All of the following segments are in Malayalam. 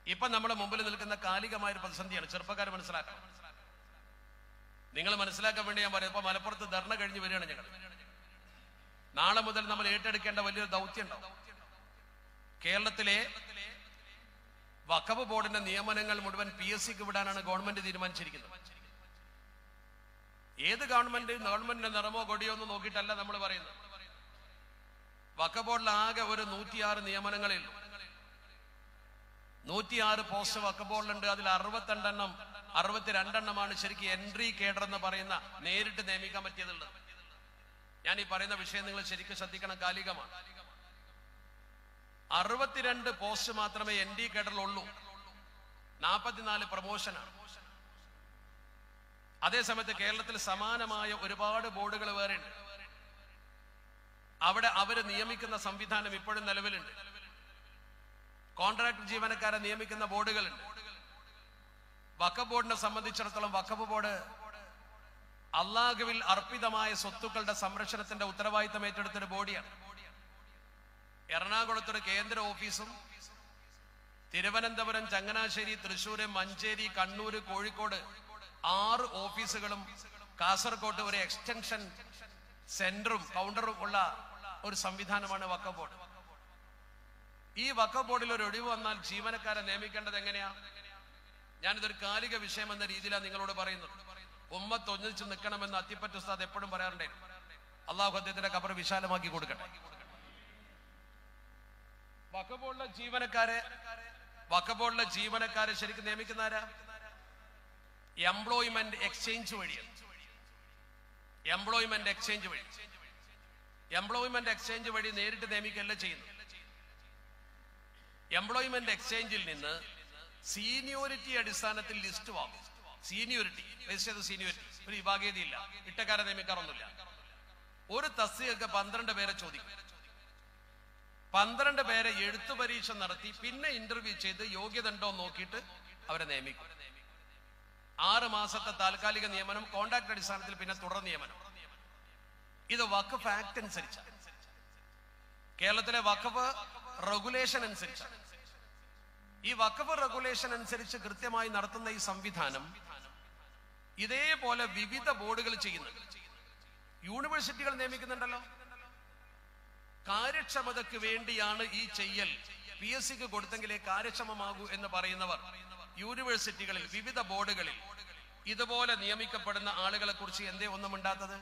ഇപ്പൊ നമ്മുടെ മുമ്പിൽ നിൽക്കുന്ന കാലികമായ ഒരു പ്രതിസന്ധിയാണ് ചെറുപ്പക്കാർ മനസ്സിലാക്കണം നിങ്ങൾ മനസ്സിലാക്കാൻ വേണ്ടി ഞാൻ പറയാം ഇപ്പൊ മലപ്പുറത്ത് ധർണ കഴിഞ്ഞ് വരികയാണ് ഞങ്ങൾ നാളെ മുതൽ നമ്മൾ ഏറ്റെടുക്കേണ്ട വലിയൊരു ദൗത്യം ഉണ്ടാവും കേരളത്തിലെ വഖഫ് ബോർഡിന്റെ നിയമനങ്ങൾ മുഴുവൻ പി എസ് സിക്ക് വിടാനാണ് ഗവൺമെന്റ് തീരുമാനിച്ചിരിക്കുന്നത് ഏത് ഗവൺമെന്റ് ഗവൺമെന്റിന്റെ നിറമോ കൊടിയോ ഒന്നും നോക്കിയിട്ടല്ല നമ്മൾ പറയുന്നത് വഖഫ് ബോർഡിൽ ആകെ ഒരു നൂറ്റിയാറ് നിയമനങ്ങളേ ഉള്ളൂ നൂറ്റിയാറ് പോസ്റ്റ് വഖഫ് ബോർഡിലുണ്ട് അതിൽ അറുപത്തിരണ്ടെണ്ണം അറുപത്തിരണ്ടെണ്ണമാണ് ശരിക്കും എൻട്രി കേഡർ എന്ന് പറയുന്ന നേരിട്ട് നിയമിക്കാൻ പറ്റിയതുള്ളത് ഞാൻ ഈ പറയുന്ന വിഷയം നിങ്ങൾ ശരിക്കും ശ്രദ്ധിക്കണം കാലികമാണ് അറുപത്തിരണ്ട് പോസ്റ്റ് മാത്രമേ എൻ ഡി കേഡറിലുള്ളൂ നാൽപ്പത്തിനാല് പ്രമോഷനാണ് അതേസമയത്ത് കേരളത്തിൽ സമാനമായ ഒരുപാട് ബോർഡുകൾ വേറെ ഉണ്ട് അവിടെ അവര് നിയമിക്കുന്ന സംവിധാനം ഇപ്പോഴും നിലവിലുണ്ട് കോൺട്രാക്ട് ജീവനക്കാരെ നിയമിക്കുന്ന ബോർഡുകളുണ്ട് വഖഫ് ബോർഡിനെ സംബന്ധിച്ചിടത്തോളം വഖഫ് ബോർഡ് അള്ളാഹുവിൽ അർപ്പിതമായ സ്വത്തുക്കളുടെ സംരക്ഷണത്തിന്റെ ഉത്തരവാദിത്തം ഏറ്റെടുത്തൊരു ബോഡിയാണ് എറണാകുളത്തൊരു കേന്ദ്ര ഓഫീസും തിരുവനന്തപുരം ചങ്ങനാശ്ശേരി തൃശ്ശൂര് മഞ്ചേരി കണ്ണൂര് കോഴിക്കോട് ആറ് ഓഫീസുകളും കാസർകോട്ട് ഒരു എക്സ്റ്റൻഷൻ സെന്ററും കൗണ്ടറും ഉള്ള ഒരു സംവിധാനമാണ് വഖഫ് ബോർഡ് ഈ വഖഫ് ബോർഡിൽ ഒരു ഒഴിവ് വന്നാൽ ജീവനക്കാരെ നിയമിക്കേണ്ടത് എങ്ങനെയാ ഞാനിതൊരു കാലിക വിഷയം എന്ന രീതിയിലാണ് നിങ്ങളോട് പറയുന്നത് ഉമ്മത്ത് ഒന്നിച്ച് നിൽക്കണമെന്ന് അത്തിപ്പറ്റ ഉസ്താദ് എപ്പോഴും പറയാറുണ്ടായിരുന്നു അള്ളാഹു അദ്ദേഹത്തിന്റെ കബർ വിശാലമാക്കി കൊടുക്കട്ടെ വഖബോളിലെ ജീവനക്കാരെ വഖബോളിലെ ജീവനക്കാരെ ശരിക്കും നിയമിക്കുന്ന ആരാ എംപ്ലോയ്മെന്റ് എക്സ്ചേഞ്ച് വഴിയാണ് എംപ്ലോയ്മെന്റ് എക്സ്ചേഞ്ച് വഴി എംപ്ലോയ്മെന്റ് എക്സ്ചേഞ്ച് വഴി നേരിട്ട് നിയമിക്കല്ല ചെയ്യുന്നു എംപ്ലോയ്മെന്റ് എക്സ്ചേഞ്ചിൽ നിന്ന് സീനിയോറിറ്റി അടിസ്ഥാനത്തിൽ ലിസ്റ്റ് വാങ്ങും സീനിയോറിറ്റി രജിസ്റ്റർ ചെയ്ത സീനിയോറിറ്റി ഒരു വിഭാഗീയതയില്ല ഇട്ടക്കാരെ നിയമിക്കാറൊന്നുമില്ല ഒരു തസ്തികൾക്ക് പന്ത്രണ്ട് പേരെ ചോദിക്കും പന്ത്രണ്ട് പേരെ എഴുത്തു പരീക്ഷ നടത്തി പിന്നെ ഇന്റർവ്യൂ ചെയ്ത് യോഗ്യത ഉണ്ടോ എന്ന് നോക്കിയിട്ട് അവരെ നിയമിക്കും ആറ് മാസത്തെ താൽക്കാലിക നിയമനം കോൺട്രാക്ട് അടിസ്ഥാനത്തിൽ പിന്നെ തുടർ നിയമനം ഇത് വഖഫ് ആക്ട് അനുസരിച്ചാണ് കേരളത്തിലെ വഖഫ് റെഗുലേഷൻ അനുസരിച്ചാണ് ഈ വഖഫ് റെഗുലേഷൻ അനുസരിച്ച് കൃത്യമായി നടത്തുന്ന ഈ സംവിധാനം ഇതേപോലെ വിവിധ ബോർഡുകൾ ചെയ്യുന്നുണ്ട് യൂണിവേഴ്സിറ്റികൾ നിയമിക്കുന്നുണ്ടല്ലോ കാര്യക്ഷമതയ്ക്ക് വേണ്ടിയാണ് ഈ ചെയ്യൽ പി എസ് സിക്ക് കൊടുത്തെങ്കിലേ കാര്യക്ഷമമാകൂ എന്ന് പറയുന്നവർ യൂണിവേഴ്സിറ്റികളിൽ വിവിധ ബോർഡുകളിൽ ഇതുപോലെ നിയമിക്കപ്പെടുന്ന ആളുകളെ കുറിച്ച് എന്തേ ഒന്നും ഉണ്ടാത്തത്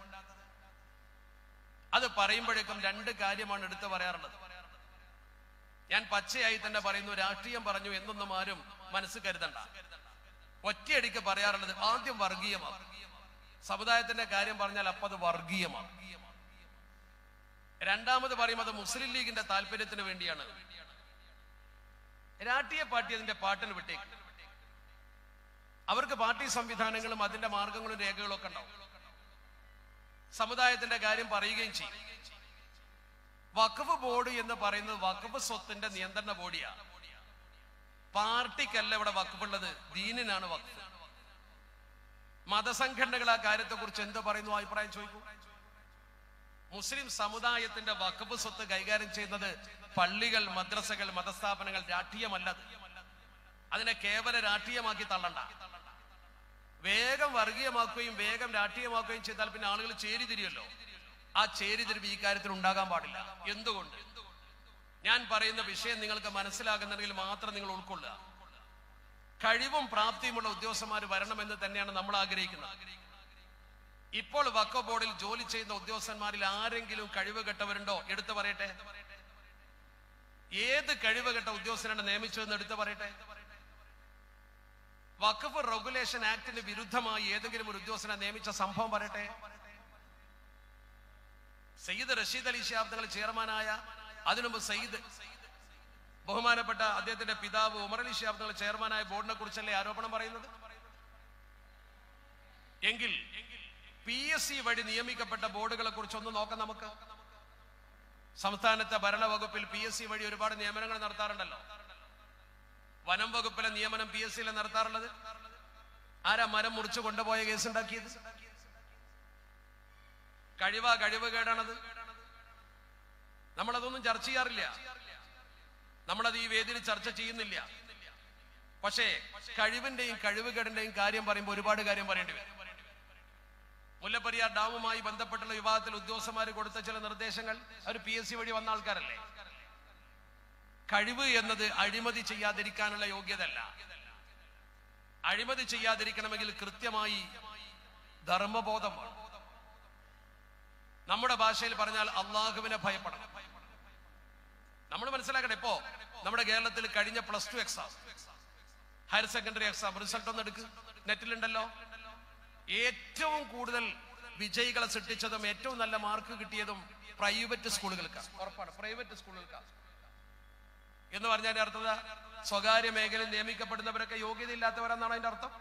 അത് പറയുമ്പോഴേക്കും രണ്ട് കാര്യമാണ് എടുത്തു പറയാറുള്ളത് ഞാൻ പച്ചയായി തന്നെ പറയുന്നു രാഷ്ട്രീയം പറഞ്ഞു എന്നൊന്നും ആരും മനസ്സ് കരുതണ്ട ഒറ്റയടിക്ക് പറയാറുള്ളത് ആദ്യം വർഗീയമാണ് സമുദായത്തിന്റെ കാര്യം പറഞ്ഞാൽ അപ്പൊ അത് വർഗീയമാണ് രണ്ടാമത് പറയും അത് മുസ്ലിം ലീഗിന്റെ താല്പര്യത്തിന് വേണ്ടിയാണ് രാഷ്ട്രീയ പാർട്ടി അതിന്റെ പാട്ടിന് വിട്ടേക്ക് അവർക്ക് പാർട്ടി സംവിധാനങ്ങളും അതിന്റെ മാർഗങ്ങളും രേഖകളും ഒക്കെ ഉണ്ടാവും സമുദായത്തിന്റെ കാര്യം പറയുകയും ചെയ്യും വഖഫ് ബോർഡ് എന്ന് പറയുന്നത് വഖഫ് സ്വത്തിന്റെ നിയന്ത്രണ ബോഡിയാണ് പാർട്ടിക്കല്ല ഇവിടെ വഖഫുള്ളത് ദീനിനാണ് വഖഫ് മതസംഘടനകൾ ആ കാര്യത്തെ കുറിച്ച് എന്ത് പറയുന്നു അഭിപ്രായം ചോദിക്കൂ മുസ്ലിം സമുദായത്തിന്റെ വഖഫ് സ്വത്ത് കൈകാര്യം ചെയ്യുന്നത് പള്ളികൾ മദ്രസകൾ മതസ്ഥാപനങ്ങൾ രാഷ്ട്രീയമല്ല അതിനെ കേവല രാഷ്ട്രീയമാക്കി തള്ളണ്ട വേഗം വർഗീയമാക്കുകയും വേഗം രാഷ്ട്രീയമാക്കുകയും ചെയ്താൽ പിന്നെ ആളുകൾ ചേരിതിരിയല്ലോ ആ ചേരിതിരിവ് ഈ കാര്യത്തിൽ ഉണ്ടാകാൻ പാടില്ല എന്തുകൊണ്ട് ഞാൻ പറയുന്ന വിഷയം നിങ്ങൾക്ക് മനസ്സിലാകുന്നുണ്ടെങ്കിൽ മാത്രം നിങ്ങൾ ഉൾക്കൊള്ളുക കഴിവും പ്രാപ്തിയുമുള്ള ഉദ്യോഗസ്ഥന്മാർ വരണമെന്ന് തന്നെയാണ് നമ്മൾ ആഗ്രഹിക്കുന്നത് ഇപ്പോൾ വക്ക ബോർഡിൽ ജോലി ചെയ്യുന്ന ഉദ്യോഗസ്ഥന്മാരിൽ ആരെങ്കിലും കഴിവ് കെട്ടവരുണ്ടോ എടുത്തു പറയട്ടെ ഏത് കഴിവ് കെട്ട ഉദ്യോഗസ്ഥനാണ് നിയമിച്ചതെന്ന് എടുത്തു പറയട്ടെ വഖഫ് റെഗുലേഷൻ ആക്ടിന് വിരുദ്ധമായി ഏതെങ്കിലും ഒരു ഉദ്യോഗസ്ഥനെ നിയമിച്ച സംഭവം പറയട്ടെ സയ്യിദ് റഷീദ് അലി ഷിഹാബ് തങ്ങൾ ചെയർമാനായ അതിനുമുമ്പ് സയ്യിദ് ബഹുമാനപ്പെട്ട അദ്ദേഹത്തിന്റെ പിതാവ് ഉമർ അലി ഷിഹാബ് തങ്ങൾ ചെയർമാനായ ബോർഡിനെ കുറിച്ചല്ലേ ആരോപണം പറയുന്നത് എങ്കിൽ പി എസ് സി വഴി നിയമിക്കപ്പെട്ട ബോർഡുകളെ കുറിച്ച് ഒന്ന് നോക്കാം നമുക്ക് സംസ്ഥാനത്തെ ഭരണവകുപ്പിൽ പി എസ് സി വഴി ഒരുപാട് നിയമനങ്ങൾ നടത്താറുണ്ടല്ലോ വനം വകുപ്പിലെ നിയമനം പി എസ് സിയിലെ നടത്താറുള്ളത് ആരാ മരം മുറിച്ചു കൊണ്ടുപോയ കേസ് ഉണ്ടാക്കിയത് കഴിവ കഴിവ് കേടാണത് നമ്മളതൊന്നും ചർച്ച ചെയ്യാറില്ല നമ്മളത് ഈ വേദിയിൽ ചർച്ച ചെയ്യുന്നില്ല പക്ഷേ കഴിവിന്റെയും കഴിവുകേടിന്റെയും കാര്യം പറയുമ്പോൾ ഒരുപാട് കാര്യം പറയേണ്ടി വരും മുല്ലപ്പെരിയാർ ഡാമുമായി ബന്ധപ്പെട്ടുള്ള വിവാദത്തിൽ ഉദ്യോഗസ്ഥന്മാർ കൊടുത്ത ചില നിർദ്ദേശങ്ങൾ അവർ പി എസ് സി വഴി വന്ന ആൾക്കാരല്ലേ കഴിവ് എന്നത് അഴിമതി ചെയ്യാതിരിക്കാനുള്ള യോഗ്യത അല്ല അഴിമതി ചെയ്യാതിരിക്കണമെങ്കിൽ കൃത്യമായി ധർമ്മബോധം വേണം നമ്മുടെ ഭാഷയിൽ പറഞ്ഞാൽ അള്ളാഹുവിനെ ഭയപ്പെടണം നമ്മൾ മനസ്സിലാക്കട്ടെ ഇപ്പോ നമ്മുടെ കേരളത്തിൽ കഴിഞ്ഞ plus two exam higher secondary exam result ഒന്ന് എടുക്ക് നെറ്റിലുണ്ടല്ലോ ഏറ്റവും കൂടുതൽ വിജയികളെ സൃഷ്ടിച്ചതും ഏറ്റവും നല്ല മാർക്ക് കിട്ടിയതും പ്രൈവറ്റ് സ്കൂളുകൾക്കാണ് ഉറപ്പാണ് പ്രൈവറ്റ് സ്കൂളുകൾക്കാണ് എന്ന് പറഞ്ഞാൽ അതിന്റെ അർത്ഥം എന്താ? സ്വകാര്യ മേഖലയിൽ നിയമിക്കപ്പെടുന്നവരൊക്കെ യോഗ്യത ഇല്ലാത്തവരെന്നാണ് അതിന്റെ അർത്ഥം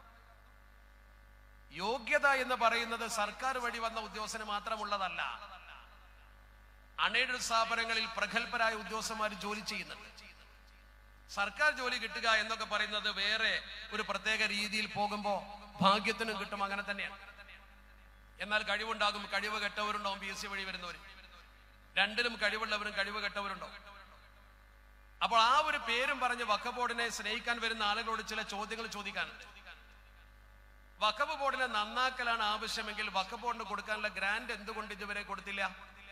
യോഗ്യത എന്ന് പറയുന്നത് സർക്കാർ വഴി വന്ന ഉദ്യോഗസ്ഥന് മാത്രമുള്ളതല്ല അണെയ്ഡഡ് സ്ഥാപനങ്ങളിൽ പ്രഗത്ഭരായ ഉദ്യോഗസ്ഥന്മാർ ജോലി ചെയ്യുന്നുണ്ട് സർക്കാർ ജോലി കിട്ടുക എന്നൊക്കെ പറയുന്നത് വേറെ ഒരു പ്രത്യേക രീതിയിൽ പോകുമ്പോ ഭാഗ്യത്തിനും കിട്ടും അങ്ങനെ തന്നെയാണ് എന്നാൽ കഴിവുണ്ടാകും കഴിവ് കെട്ടവരുണ്ടാവും പി എസ് സി വഴി വരുന്നവർ രണ്ടിലും കഴിവുള്ളവരും കഴിവ് കെട്ടവരുണ്ടാവും അപ്പോൾ ആ ഒരു പേരും പറഞ്ഞ് വഖഫ് ബോർഡിനെ സ്നേഹിക്കാൻ വരുന്ന ആളുകളോട് ചില ചോദ്യങ്ങൾ ചോദിക്കാനുണ്ട് വഖഫ് ബോർഡിനെ നന്നാക്കലാണ് ആവശ്യമെങ്കിൽ വഖഫ് ബോർഡിന് കൊടുക്കാനുള്ള ഗ്രാന്റ് എന്തുകൊണ്ട് ഇതുവരെ കൊടുത്തില്ല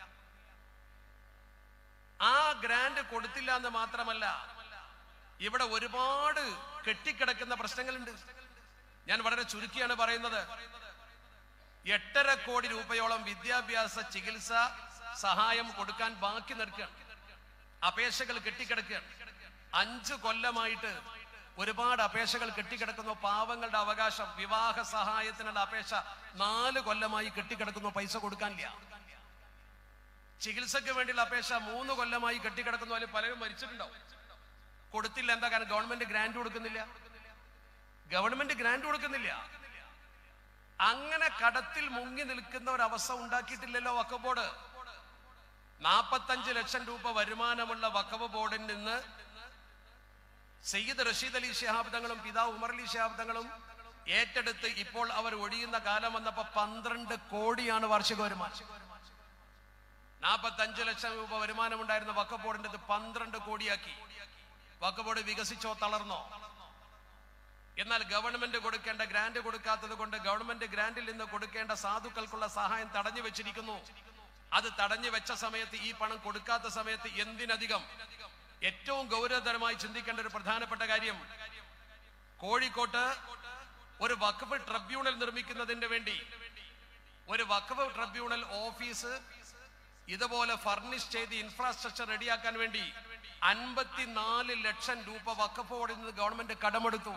ആ ഗ്രാന്റ് കൊടുത്തില്ല എന്ന് മാത്രമല്ല ഇവിടെ ഒരുപാട് കെട്ടിക്കിടക്കുന്ന പ്രശ്നങ്ങളുണ്ട് ഞാൻ വളരെ ചുരുക്കിയാണ് പറയുന്നത് എട്ടര കോടി രൂപയോളം വിദ്യാഭ്യാസ ചികിത്സ സഹായം കൊടുക്കാൻ ബാക്കി നിൽക്കുകയാണ് അപേക്ഷകൾ കെട്ടിക്കിടക്കുകയാണ് അഞ്ചു കൊല്ലമായിട്ട് ഒരുപാട് അപേക്ഷകൾ കെട്ടിക്കിടക്കുന്നു പാവങ്ങളുടെ അവകാശം വിവാഹ സഹായത്തിനുള്ള അപേക്ഷ നാല് കൊല്ലമായി കെട്ടിക്കിടക്കുന്നു പൈസ കൊടുക്കാനില്ല ചികിത്സയ്ക്ക് വേണ്ടിയുള്ള അപേക്ഷ മൂന്ന് കൊല്ലമായി കെട്ടിക്കിടക്കുന്നു അതിൽ പലരും മരിച്ചിട്ടുണ്ടാവും കൊടുത്തില്ല എന്താ കാരണം ഗവൺമെന്റ് ഗ്രാന്റ് കൊടുക്കുന്നില്ല ഗവൺമെന്റ് ഗ്രാന്റ് കൊടുക്കുന്നില്ല അങ്ങനെ കടത്തിൽ മുങ്ങി നിൽക്കുന്ന ഒരു അവസ്ഥ ഉണ്ടാക്കിയിട്ടില്ലല്ലോ വഖഫ് ബോർഡ് നാപ്പത്തഞ്ച് ലക്ഷം രൂപ വരുമാനമുള്ള വഖഫ് ബോർഡിൽ നിന്ന് സയ്യിദ് റഷീദ് അലി ശിഹാബ് തങ്ങളും പിതാവ് ഉമർ അലി ശിഹാബ് തങ്ങളും ഏറ്റെടുത്ത് ഇപ്പോൾ അവർ ഒഴിയുന്ന കാലം വന്നപ്പോ പന്ത്രണ്ട് കോടിയാണ് വാർഷിക വരുമാനം നാപ്പത്തഞ്ച് ലക്ഷം രൂപ വരുമാനമുണ്ടായിരുന്ന വഖഫ് ബോർഡിന്റെ ഇത് പന്ത്രണ്ട് കോടിയാക്കി വഖഫ് ബോർഡ് വികസിച്ചോ തളർന്നോ എന്നാൽ ഗവൺമെന്റ് കൊടുക്കേണ്ട ഗ്രാന്റ് കൊടുക്കാത്തത് കൊണ്ട് ഗവൺമെന്റ് ഗ്രാന്റിൽ നിന്ന് കൊടുക്കേണ്ട സാധുക്കൾക്കുള്ള സഹായം തടഞ്ഞു വെച്ചിരിക്കുന്നു അത് തടഞ്ഞു വെച്ച സമയത്ത് ഈ പണം കൊടുക്കാത്ത സമയത്ത് എന്തിനധികം ഏറ്റവും ഗൗരവതരമായി ചിന്തിക്കേണ്ട ഒരു പ്രധാനപ്പെട്ട കാര്യം കോഴിക്കോട്ട് ഒരു വഖഫ് ട്രിബ്യൂണൽ നിർമ്മിക്കുന്നതിന് വേണ്ടി ഒരു വഖഫ് ട്രിബ്യൂണൽ ഓഫീസ് ഇതുപോലെ ഫർണിഷ് ചെയ്ത് ഇൻഫ്രാസ്ട്രക്ചർ റെഡിയാക്കാൻ വേണ്ടി അൻപത്തിനാല് ലക്ഷം രൂപ വഖഫ് ബോർഡിൽ നിന്ന് ഗവൺമെന്റ് കടമെടുത്തു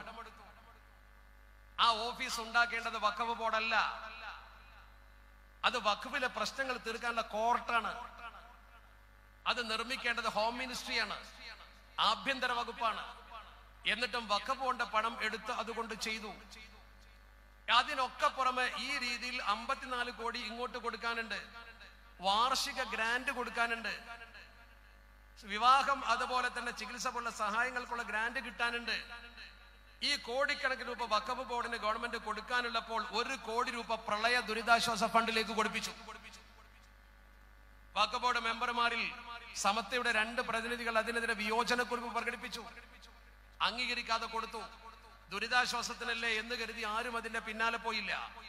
ആ ഓഫീസ് ഉണ്ടാക്കേണ്ടത് വഖഫ് ബോർഡല്ല അത് വഖഫിലെ പ്രശ്നങ്ങൾ തീർക്കാനുള്ള കോർട്ടാണ് അത് നിർമ്മിക്കേണ്ടത് ഹോം മിനിസ്ട്രിയാണ് ആഭ്യന്തര വകുപ്പാണ് എന്നിട്ടും വഖഫ് ബോർഡിന്റെ പണം എടുത്ത് അതുകൊണ്ട് ചെയ്തു അതിനൊക്കെ പുറമെ ഈ രീതിയിൽ അമ്പത്തിനാല് കോടി ഇങ്ങോട്ട് കൊടുക്കാനുണ്ട് വാർഷിക ഗ്രാന്റ് കൊടുക്കാനുണ്ട് വിവാഹം അതുപോലെ തന്നെ ചികിത്സ പോലുള്ള സഹായങ്ങൾക്കുള്ള ഗ്രാന്റ് കിട്ടാനുണ്ട് ഈ കോടിക്കണക്കിന് രൂപ വഖഫ് ബോർഡിന് ഗവൺമെന്റ് കൊടുക്കാനുള്ളപ്പോൾ ഒരു കോടി രൂപ പ്രളയ ദുരിതാശ്വാസ ഫണ്ടിലേക്ക് കൊടുപ്പിച്ചു വഖഫ് ബോർഡ് മെമ്പർമാരിൽ സമത്വയുടെ രണ്ട് പ്രതിനിധികൾ അതിനെതിരെ വിയോജനക്കുറിപ്പ് പ്രകടിപ്പിച്ചു അംഗീകരിക്കാതെ കൊടുത്തു ദുരിതാശ്വാസത്തിനല്ലേ എന്ന് കരുതി ആരും അതിന്റെ പിന്നാലെ പോയില്ല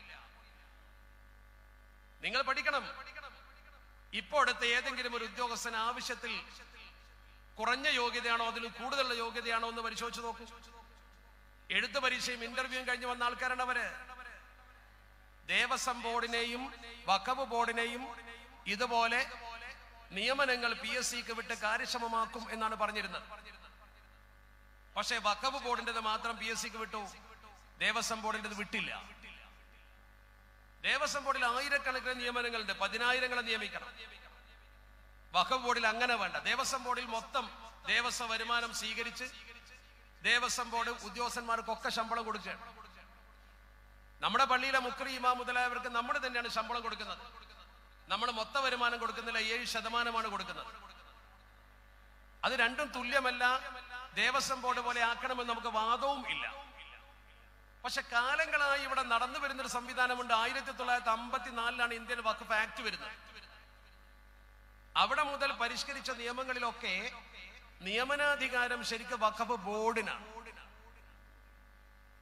നിങ്ങൾ പഠിക്കണം ഇപ്പോഴത്തെ ഏതെങ്കിലും ഒരു ഉദ്യോഗസ്ഥൻ ആവശ്യത്തിൽ കുറഞ്ഞ യോഗ്യതയാണോ അതിൽ കൂടുതലുള്ള യോഗ്യതയാണോ എന്ന് പരിശോധിച്ച് നോക്കൂ എഴുത്ത് പരീക്ഷയും ഇന്റർവ്യൂവും കഴിഞ്ഞ് വന്ന ആൾക്കാരാണ് അവര് ദേവസ്വം ബോർഡിനെയും വഖഫ് ബോർഡിനെയും ഇതുപോലെ നിയമനങ്ങൾ പി എസ് സിക്ക് വിട്ട് കാര്യക്ഷമമാക്കും എന്നാണ് പറഞ്ഞിരുന്നത് പക്ഷേ വഖഫ് ബോർഡിൻ്റെത് മാത്രം പി എസ് സിക്ക് വിട്ടു ദേവസ്വം ബോർഡിൻ്റെത് വിട്ടില്ല ദേവസ്വം ബോർഡിൽ ആയിരക്കണക്കിന് നിയമനങ്ങളുണ്ട് പതിനായിരങ്ങളെ നിയമിക്കണം വഖഫ് ബോർഡിൽ അങ്ങനെ വേണ്ട ദേവസ്വം ബോർഡിൽ മൊത്തം ദേവസ്വം വരുമാനം സ്വീകരിച്ച് ദേവസ്വം ബോർഡ് ഉദ്യോഗസ്ഥന്മാർക്കൊക്കെ ശമ്പളം കൊടുക്കുകയാണ് നമ്മുടെ പള്ളിയിലെ മുക്രി ഇമാം മുതലായവർക്ക് നമ്മൾ തന്നെയാണ് ശമ്പളം കൊടുക്കുന്നത് നമ്മൾ മൊത്ത വരുമാനം കൊടുക്കുന്നില്ല ഏഴ് ശതമാനമാണ് കൊടുക്കുന്നത് അത് രണ്ടും തുല്യമല്ല ദേവസ്വം ബോർഡ് പോലെ ആക്കണമെന്ന് നമുക്ക് വാദവും ഇല്ല പക്ഷെ കാലങ്ങളായി ഇവിടെ നടന്നു വരുന്നൊരു സംവിധാനമുണ്ട് ആയിരത്തി തൊള്ളായിരത്തി അമ്പത്തിനാലിലാണ് ഇന്ത്യൻ വഖഫ് ആക്ട് വരുന്നത് അവിടെ മുതൽ പരിഷ്കരിച്ച നിയമങ്ങളിലൊക്കെ നിയമനാധികാരം ശരിക്കും വഖഫ് ബോർഡിനാണ്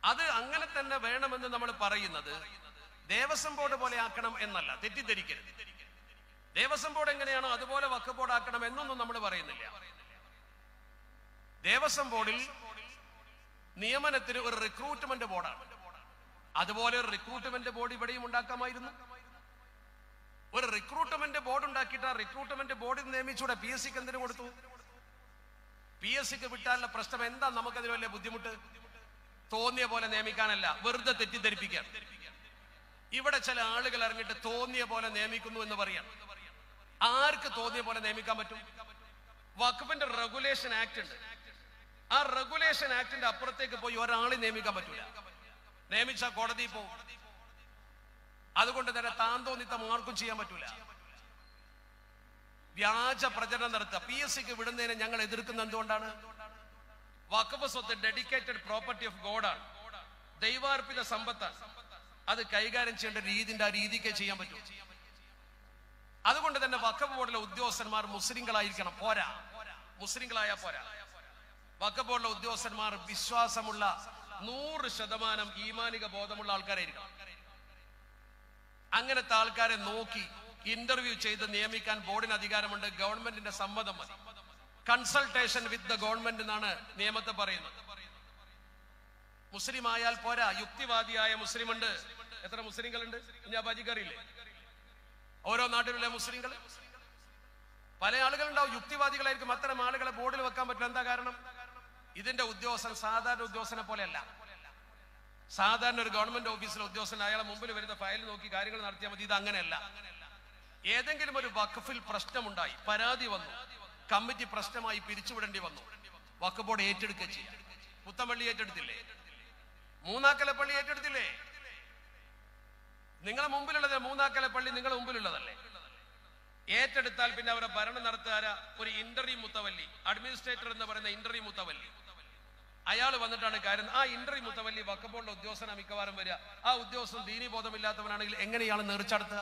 അത് അങ്ങനെ തന്നെ വേണമെന്ന് നമ്മൾ പറയുന്നത് ദേവസ്വം ബോർഡ് പോലെ ആക്കണം എന്നല്ല തെറ്റിദ്ധരിക്കരുത് ദേവസ്വം ബോർഡ് എങ്ങനെയാണോ അതുപോലെ വക്ക് ബോർഡ് ആക്കണം എന്നൊന്നും നമ്മൾ പറയുന്നില്ല ദേവസ്വം ബോർഡിൽ നിയമനത്തിന് ഒരു റിക്രൂട്ട്മെന്റ് ബോർഡാണ് അതുപോലെ ഒരു റിക്രൂട്ട്മെന്റ് ബോർഡ് ഇവിടെയും ഉണ്ടാക്കാമായിരുന്നു ഒരു റിക്രൂട്ട്മെന്റ് ബോർഡ് ഉണ്ടാക്കിയിട്ട് ആ റിക്രൂട്ട്മെന്റ് ബോർഡിൽ നിയമിച്ചൂടെ പി എസ് സിക്ക് എന്തിനു കൊടുത്തു പി എസ് സിക്ക് വിട്ടാലുള്ള പ്രശ്നം എന്താ നമുക്കതിന് വലിയ ബുദ്ധിമുട്ട് തോന്നിയ പോലെ നിയമിക്കാനല്ല വെറുതെ തെറ്റിദ്ധരിപ്പിക്കാൻ ഇവിടെ ചില ആളുകൾ ഇറങ്ങിയിട്ട് തോന്നിയ പോലെ നിയമിക്കുന്നു എന്ന് പറയാം ആർക്ക് തോന്നിയ പോലെ നിയമിക്കാൻ പറ്റും വഖഫിന്റെ റെഗുലേഷൻ ആക്ട് ഉണ്ട് ആ റെഗുലേഷൻ ആക്ടിന്റെ അപ്പുറത്തേക്ക് പോയി ഒരാളെ നിയമിക്കാൻ പറ്റൂല നിയമിച്ച കോടതി പോകും അതുകൊണ്ട് തന്നെ താൻ തോന്നിത്തം ആർക്കും ചെയ്യാൻ പറ്റൂല വ്യാജ പ്രചരണം നടത്തുക പി എസ് സിക്ക് വിടുന്നതിനെ ഞങ്ങൾ എതിർക്കുന്ന എന്തുകൊണ്ടാണ് വഖഫ് സ്വത്ത് ഡെഡിക്കേറ്റഡ് പ്രോപ്പർട്ടി ഓഫ് ഗോഡാണ് ദൈവാർപ്പിത സമ്പത്താണ് അത് കൈകാര്യം ചെയ്യേണ്ട രീതിന്റെ ആ രീതിക്ക് ചെയ്യാൻ പറ്റും അതുകൊണ്ട് തന്നെ വഖഫ് ബോർഡിലെ ഉദ്യോഗസ്ഥന്മാർ മുസ്ലിങ്ങളായിരിക്കണം പോരാ മുസ്ലിങ്ങളായ പോരാ വഖഫ് ബോർഡിലെ ഉദ്യോഗസ്ഥന്മാർ വിശ്വാസമുള്ള നൂറ് ശതമാനം ഈമാനിക ബോധമുള്ള ആൾക്കാരായിരിക്കണം അങ്ങനത്തെ ആൾക്കാരെ നോക്കി ഇന്റർവ്യൂ ചെയ്ത് നിയമിക്കാൻ ബോർഡിന് അധികാരമുണ്ട് ഗവൺമെന്റിന്റെ സമ്മതം മതി കൺസൾട്ടേഷൻ വിത്ത് ദ ഗവൺമെന്റ് എന്നാണ് നിയമത്തെ പറയുന്നത് മുസ്ലിം ആയാൽ പോരാ യുക്തിവാദിയായ മുസ്ലിം ഉണ്ട് എത്ര മുസ്ലിങ്ങളുണ്ട് ഞാൻ ബാജിക്കറിയില്ലേ ഓരോ നാട്ടിലുള്ള മുസ്ലിങ്ങൾ പല ആളുകളുണ്ടാവും യുക്തിവാദികളായിരിക്കും അത്തരം ആളുകളെ ബോർഡിൽ വെക്കാൻ പറ്റില്ല എന്താ കാരണം ഇതിന്റെ ഉദ്യോഗസ്ഥൻ സാധാരണ ഉദ്യോഗസ്ഥനെ പോലെയല്ല സാധാരണ ഒരു ഗവൺമെന്റ് ഓഫീസിലെ ഉദ്യോഗസ്ഥൻ അയാളെ മുമ്പിൽ വരുന്ന ഫയൽ നോക്കി കാര്യങ്ങൾ നടത്തിയാൽ മതി ഇത് അങ്ങനെയല്ല ഏതെങ്കിലും ഒരു വഖഫിൽ പ്രശ്നമുണ്ടായി പരാതി വന്നു കമ്മിറ്റി പ്രശ്നമായി പിരിച്ചുവിടേണ്ടി വന്നു വഖഫ് ബോർഡ് ഏറ്റെടുക്കുക ചെയ്യാം പുത്തമ്പള്ളി ഏറ്റെടുത്തില്ലേ മൂന്നാക്കല പള്ളി ഏറ്റെടുത്തില്ലേ നിങ്ങളെ മുമ്പിലുള്ളത് മൂന്നാക്കല പള്ളി നിങ്ങളെ മുമ്പിലുള്ളതല്ലേ ഏറ്റെടുത്താൽ പിന്നെ അവരെ ഭരണം നടത്തുകാര ഒരു ഇന്റർവ്യൂ മുത്തവല്ലി അഡ്മിനിസ്ട്രേറ്റർ എന്ന് പറയുന്ന ഇന്റർവ്യൂ മുത്തവല്ലി അയാൾ വന്നിട്ടാണ് കാര്യം ആ ഇന്റർവ്യൂ മുത്തവല്ലി വക്കബോർഡിലെ ഉദ്യോഗസ്ഥന മിക്കവാറും വരിക ആ ഉദ്യോഗസ്ഥൻ ദീനീബോധമില്ലാത്തവനാണെങ്കിൽ എങ്ങനെ ഇയാൾ നേർച്ചടത്തുക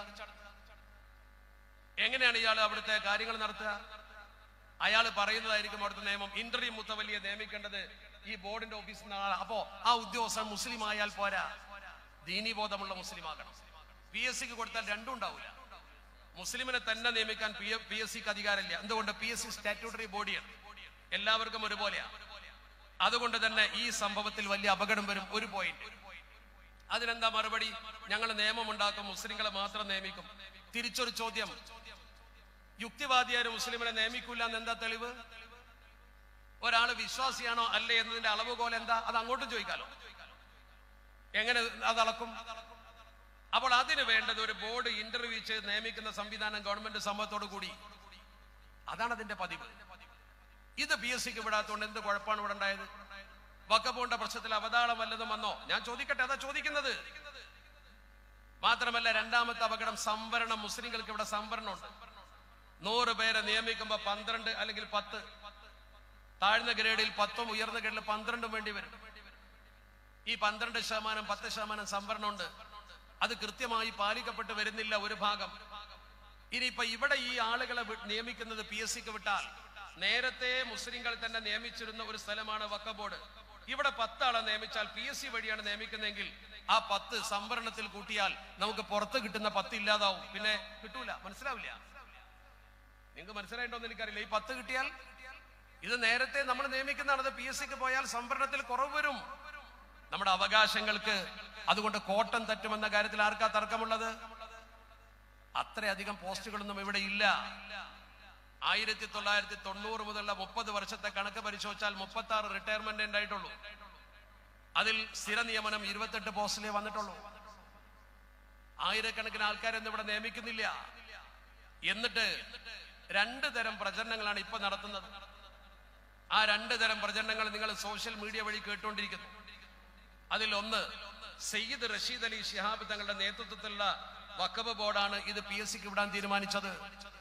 എങ്ങനെയാണ് ഇയാൾ അവിടുത്തെ കാര്യങ്ങൾ നടത്തുക അയാൾ പറയുന്നതായിരിക്കും അവിടുത്തെ നിയമം ഇന്റർവ്യൂ മുത്തവല്ലിയെ നിയമിക്കേണ്ടത് ഈ ബോർഡിന്റെ ഓഫീസിൽ നിന്നാണ് അപ്പോ ആ ഉദ്യോഗസ്ഥൻ മുസ്ലിം ആയാൽ പോരാ ദീനീബോധമുള്ള മുസ്ലിം ആകണം പി എസ് സിക്ക് കൊടുത്താൽ രണ്ടും ഉണ്ടാവില്ല മുസ്ലിമിനെ തന്നെ നിയമിക്കാൻ പി എസ് സിക്ക് അധികാരമില്ല എന്തുകൊണ്ട് പി എസ് സി സ്റ്റാറ്റ്യൂട്ടറി ബോഡിയാണ് എല്ലാവർക്കും ഒരുപോലെയാണ് അതുകൊണ്ട് തന്നെ ഈ സംഭവത്തിൽ വലിയ അപകടം വരും ഒരു പോയിന്റ് അതിനെന്താ മറുപടി ഞങ്ങൾ നിയമം ഉണ്ടാക്കും മുസ്ലിങ്ങളെ മാത്രം നിയമിക്കും തിരിച്ചൊരു ചോദ്യം യുക്തിവാദിയായ ഒരു മുസ്ലിമിനെ നിയമിക്കൂല എന്ന് എന്താ തെളിവ് ഒരാൾ വിശ്വാസിയാണോ അല്ലേ എന്നതിന്റെ അളവുകോൽ എന്താ അത് അങ്ങോട്ടും ചോദിക്കാലോ എങ്ങനെ അത് അളക്കും അപ്പോൾ അതിന് വേണ്ടത് ഒരു ബോർഡ് ഇന്റർവ്യൂ ചെയ്ത് നിയമിക്കുന്ന സംവിധാനം ഗവൺമെന്റ് സമ്മതത്തോടു കൂടി അതാണ് അതിന്റെ പതിവ് ഇത് പി എസ് സിക്ക് വിടാത്തോണ്ട് എന്ത് കുഴപ്പമാണ് ഇവിടെ ഉണ്ടായത് വക്കബോണ്ട പ്രശ്നത്തിൽ അവതാളം വല്ലതും വന്നോ ഞാൻ ചോദിക്കട്ടെ അതാ ചോദിക്കുന്നത് മാത്രമല്ല രണ്ടാമത്തെ അപകടം സംവരണം മുസ്ലിങ്ങൾക്ക് ഇവിടെ സംവരണമുണ്ട് നൂറ് പേരെ നിയമിക്കുമ്പോ പന്ത്രണ്ട് അല്ലെങ്കിൽ പത്ത് താഴ്ന്ന ഗ്രേഡിൽ പത്തും ഉയർന്ന ഗ്രേഡിൽ പന്ത്രണ്ടും വേണ്ടി വരും ഈ പന്ത്രണ്ട് ശതമാനം പത്ത് ശതമാനം സംവരണമുണ്ട് അത് കൃത്യമായി പാലിക്കപ്പെട്ട് വരുന്നില്ല ഒരു ഭാഗം ഇനിയിപ്പോ ഇവിടെ ഈ ആളുകളെ വി- നിയമിക്കുന്നത് പി എസ് സിക്ക് വിട്ടാൽ നേരത്തെ മുസ്ലിങ്ങൾ തന്നെ നിയമിച്ചിരുന്ന ഒരു സ്ഥലമാണ് വക്ക ബോർഡ് ഇവിടെ പത്താളെ നിയമിച്ചാൽ പി എസ് സി വഴിയാണ് നിയമിക്കുന്നതെങ്കിൽ ആ പത്ത് സംവരണത്തിൽ കൂട്ടിയാൽ നമുക്ക് പുറത്ത് കിട്ടുന്ന പത്ത് ഇല്ലാതാവും പിന്നെ കിട്ടൂല മനസ്സിലാവില്ല നിങ്ങൾക്ക് മനസ്സിലായിട്ടോന്ന് എനിക്കറിയില്ല ഈ പത്ത് കിട്ടിയാൽ ഇത് നേരത്തെ നമ്മൾ നിയമിക്കുന്നതാണ് അത് പി എസ് സിക്ക് പോയാൽ സംവരണത്തിൽ കുറവ് വരും നമ്മുടെ അവകാശങ്ങൾക്ക് അതുകൊണ്ട് കോട്ടം തട്ടുമെന്ന കാര്യത്തിൽ ആർക്കാ തർക്കമുള്ളത് അത്രയധികം പോസ്റ്റുകളൊന്നും ഇവിടെ ഇല്ല ആയിരത്തി തൊള്ളായിരത്തി തൊണ്ണൂറ് മുതലുള്ള മുപ്പത് വർഷത്തെ കണക്ക് പരിശോധിച്ചാൽ മുപ്പത്തി ആറ് റിട്ടയർമെന്റ് ഉണ്ടായിട്ടുള്ളൂ അതിൽ സ്ഥിര നിയമനം ഇരുപത്തെട്ട് പോസ്റ്റിലേ വന്നിട്ടുള്ളൂ ആയിരക്കണക്കിന് ആൾക്കാരൊന്നും ഇവിടെ നിയമിക്കുന്നില്ല എന്നിട്ട് രണ്ട് തരം പ്രചരണങ്ങളാണ് ഇപ്പൊ നടത്തുന്നത് ആ രണ്ട് തരം പ്രചരണങ്ങൾ നിങ്ങൾ സോഷ്യൽ മീഡിയ വഴി കേട്ടുകൊണ്ടിരിക്കുന്നു അതിൽ ഒന്ന് സയ്യിദ് റഷീദ് അലി ശിഹാബ് തങ്ങളുടെ നേതൃത്വത്തിലുള്ള വക്കബ് ബോർഡാണ് ഇത് പി എസ് സിക്ക് വിടാൻ തീരുമാനിച്ചത്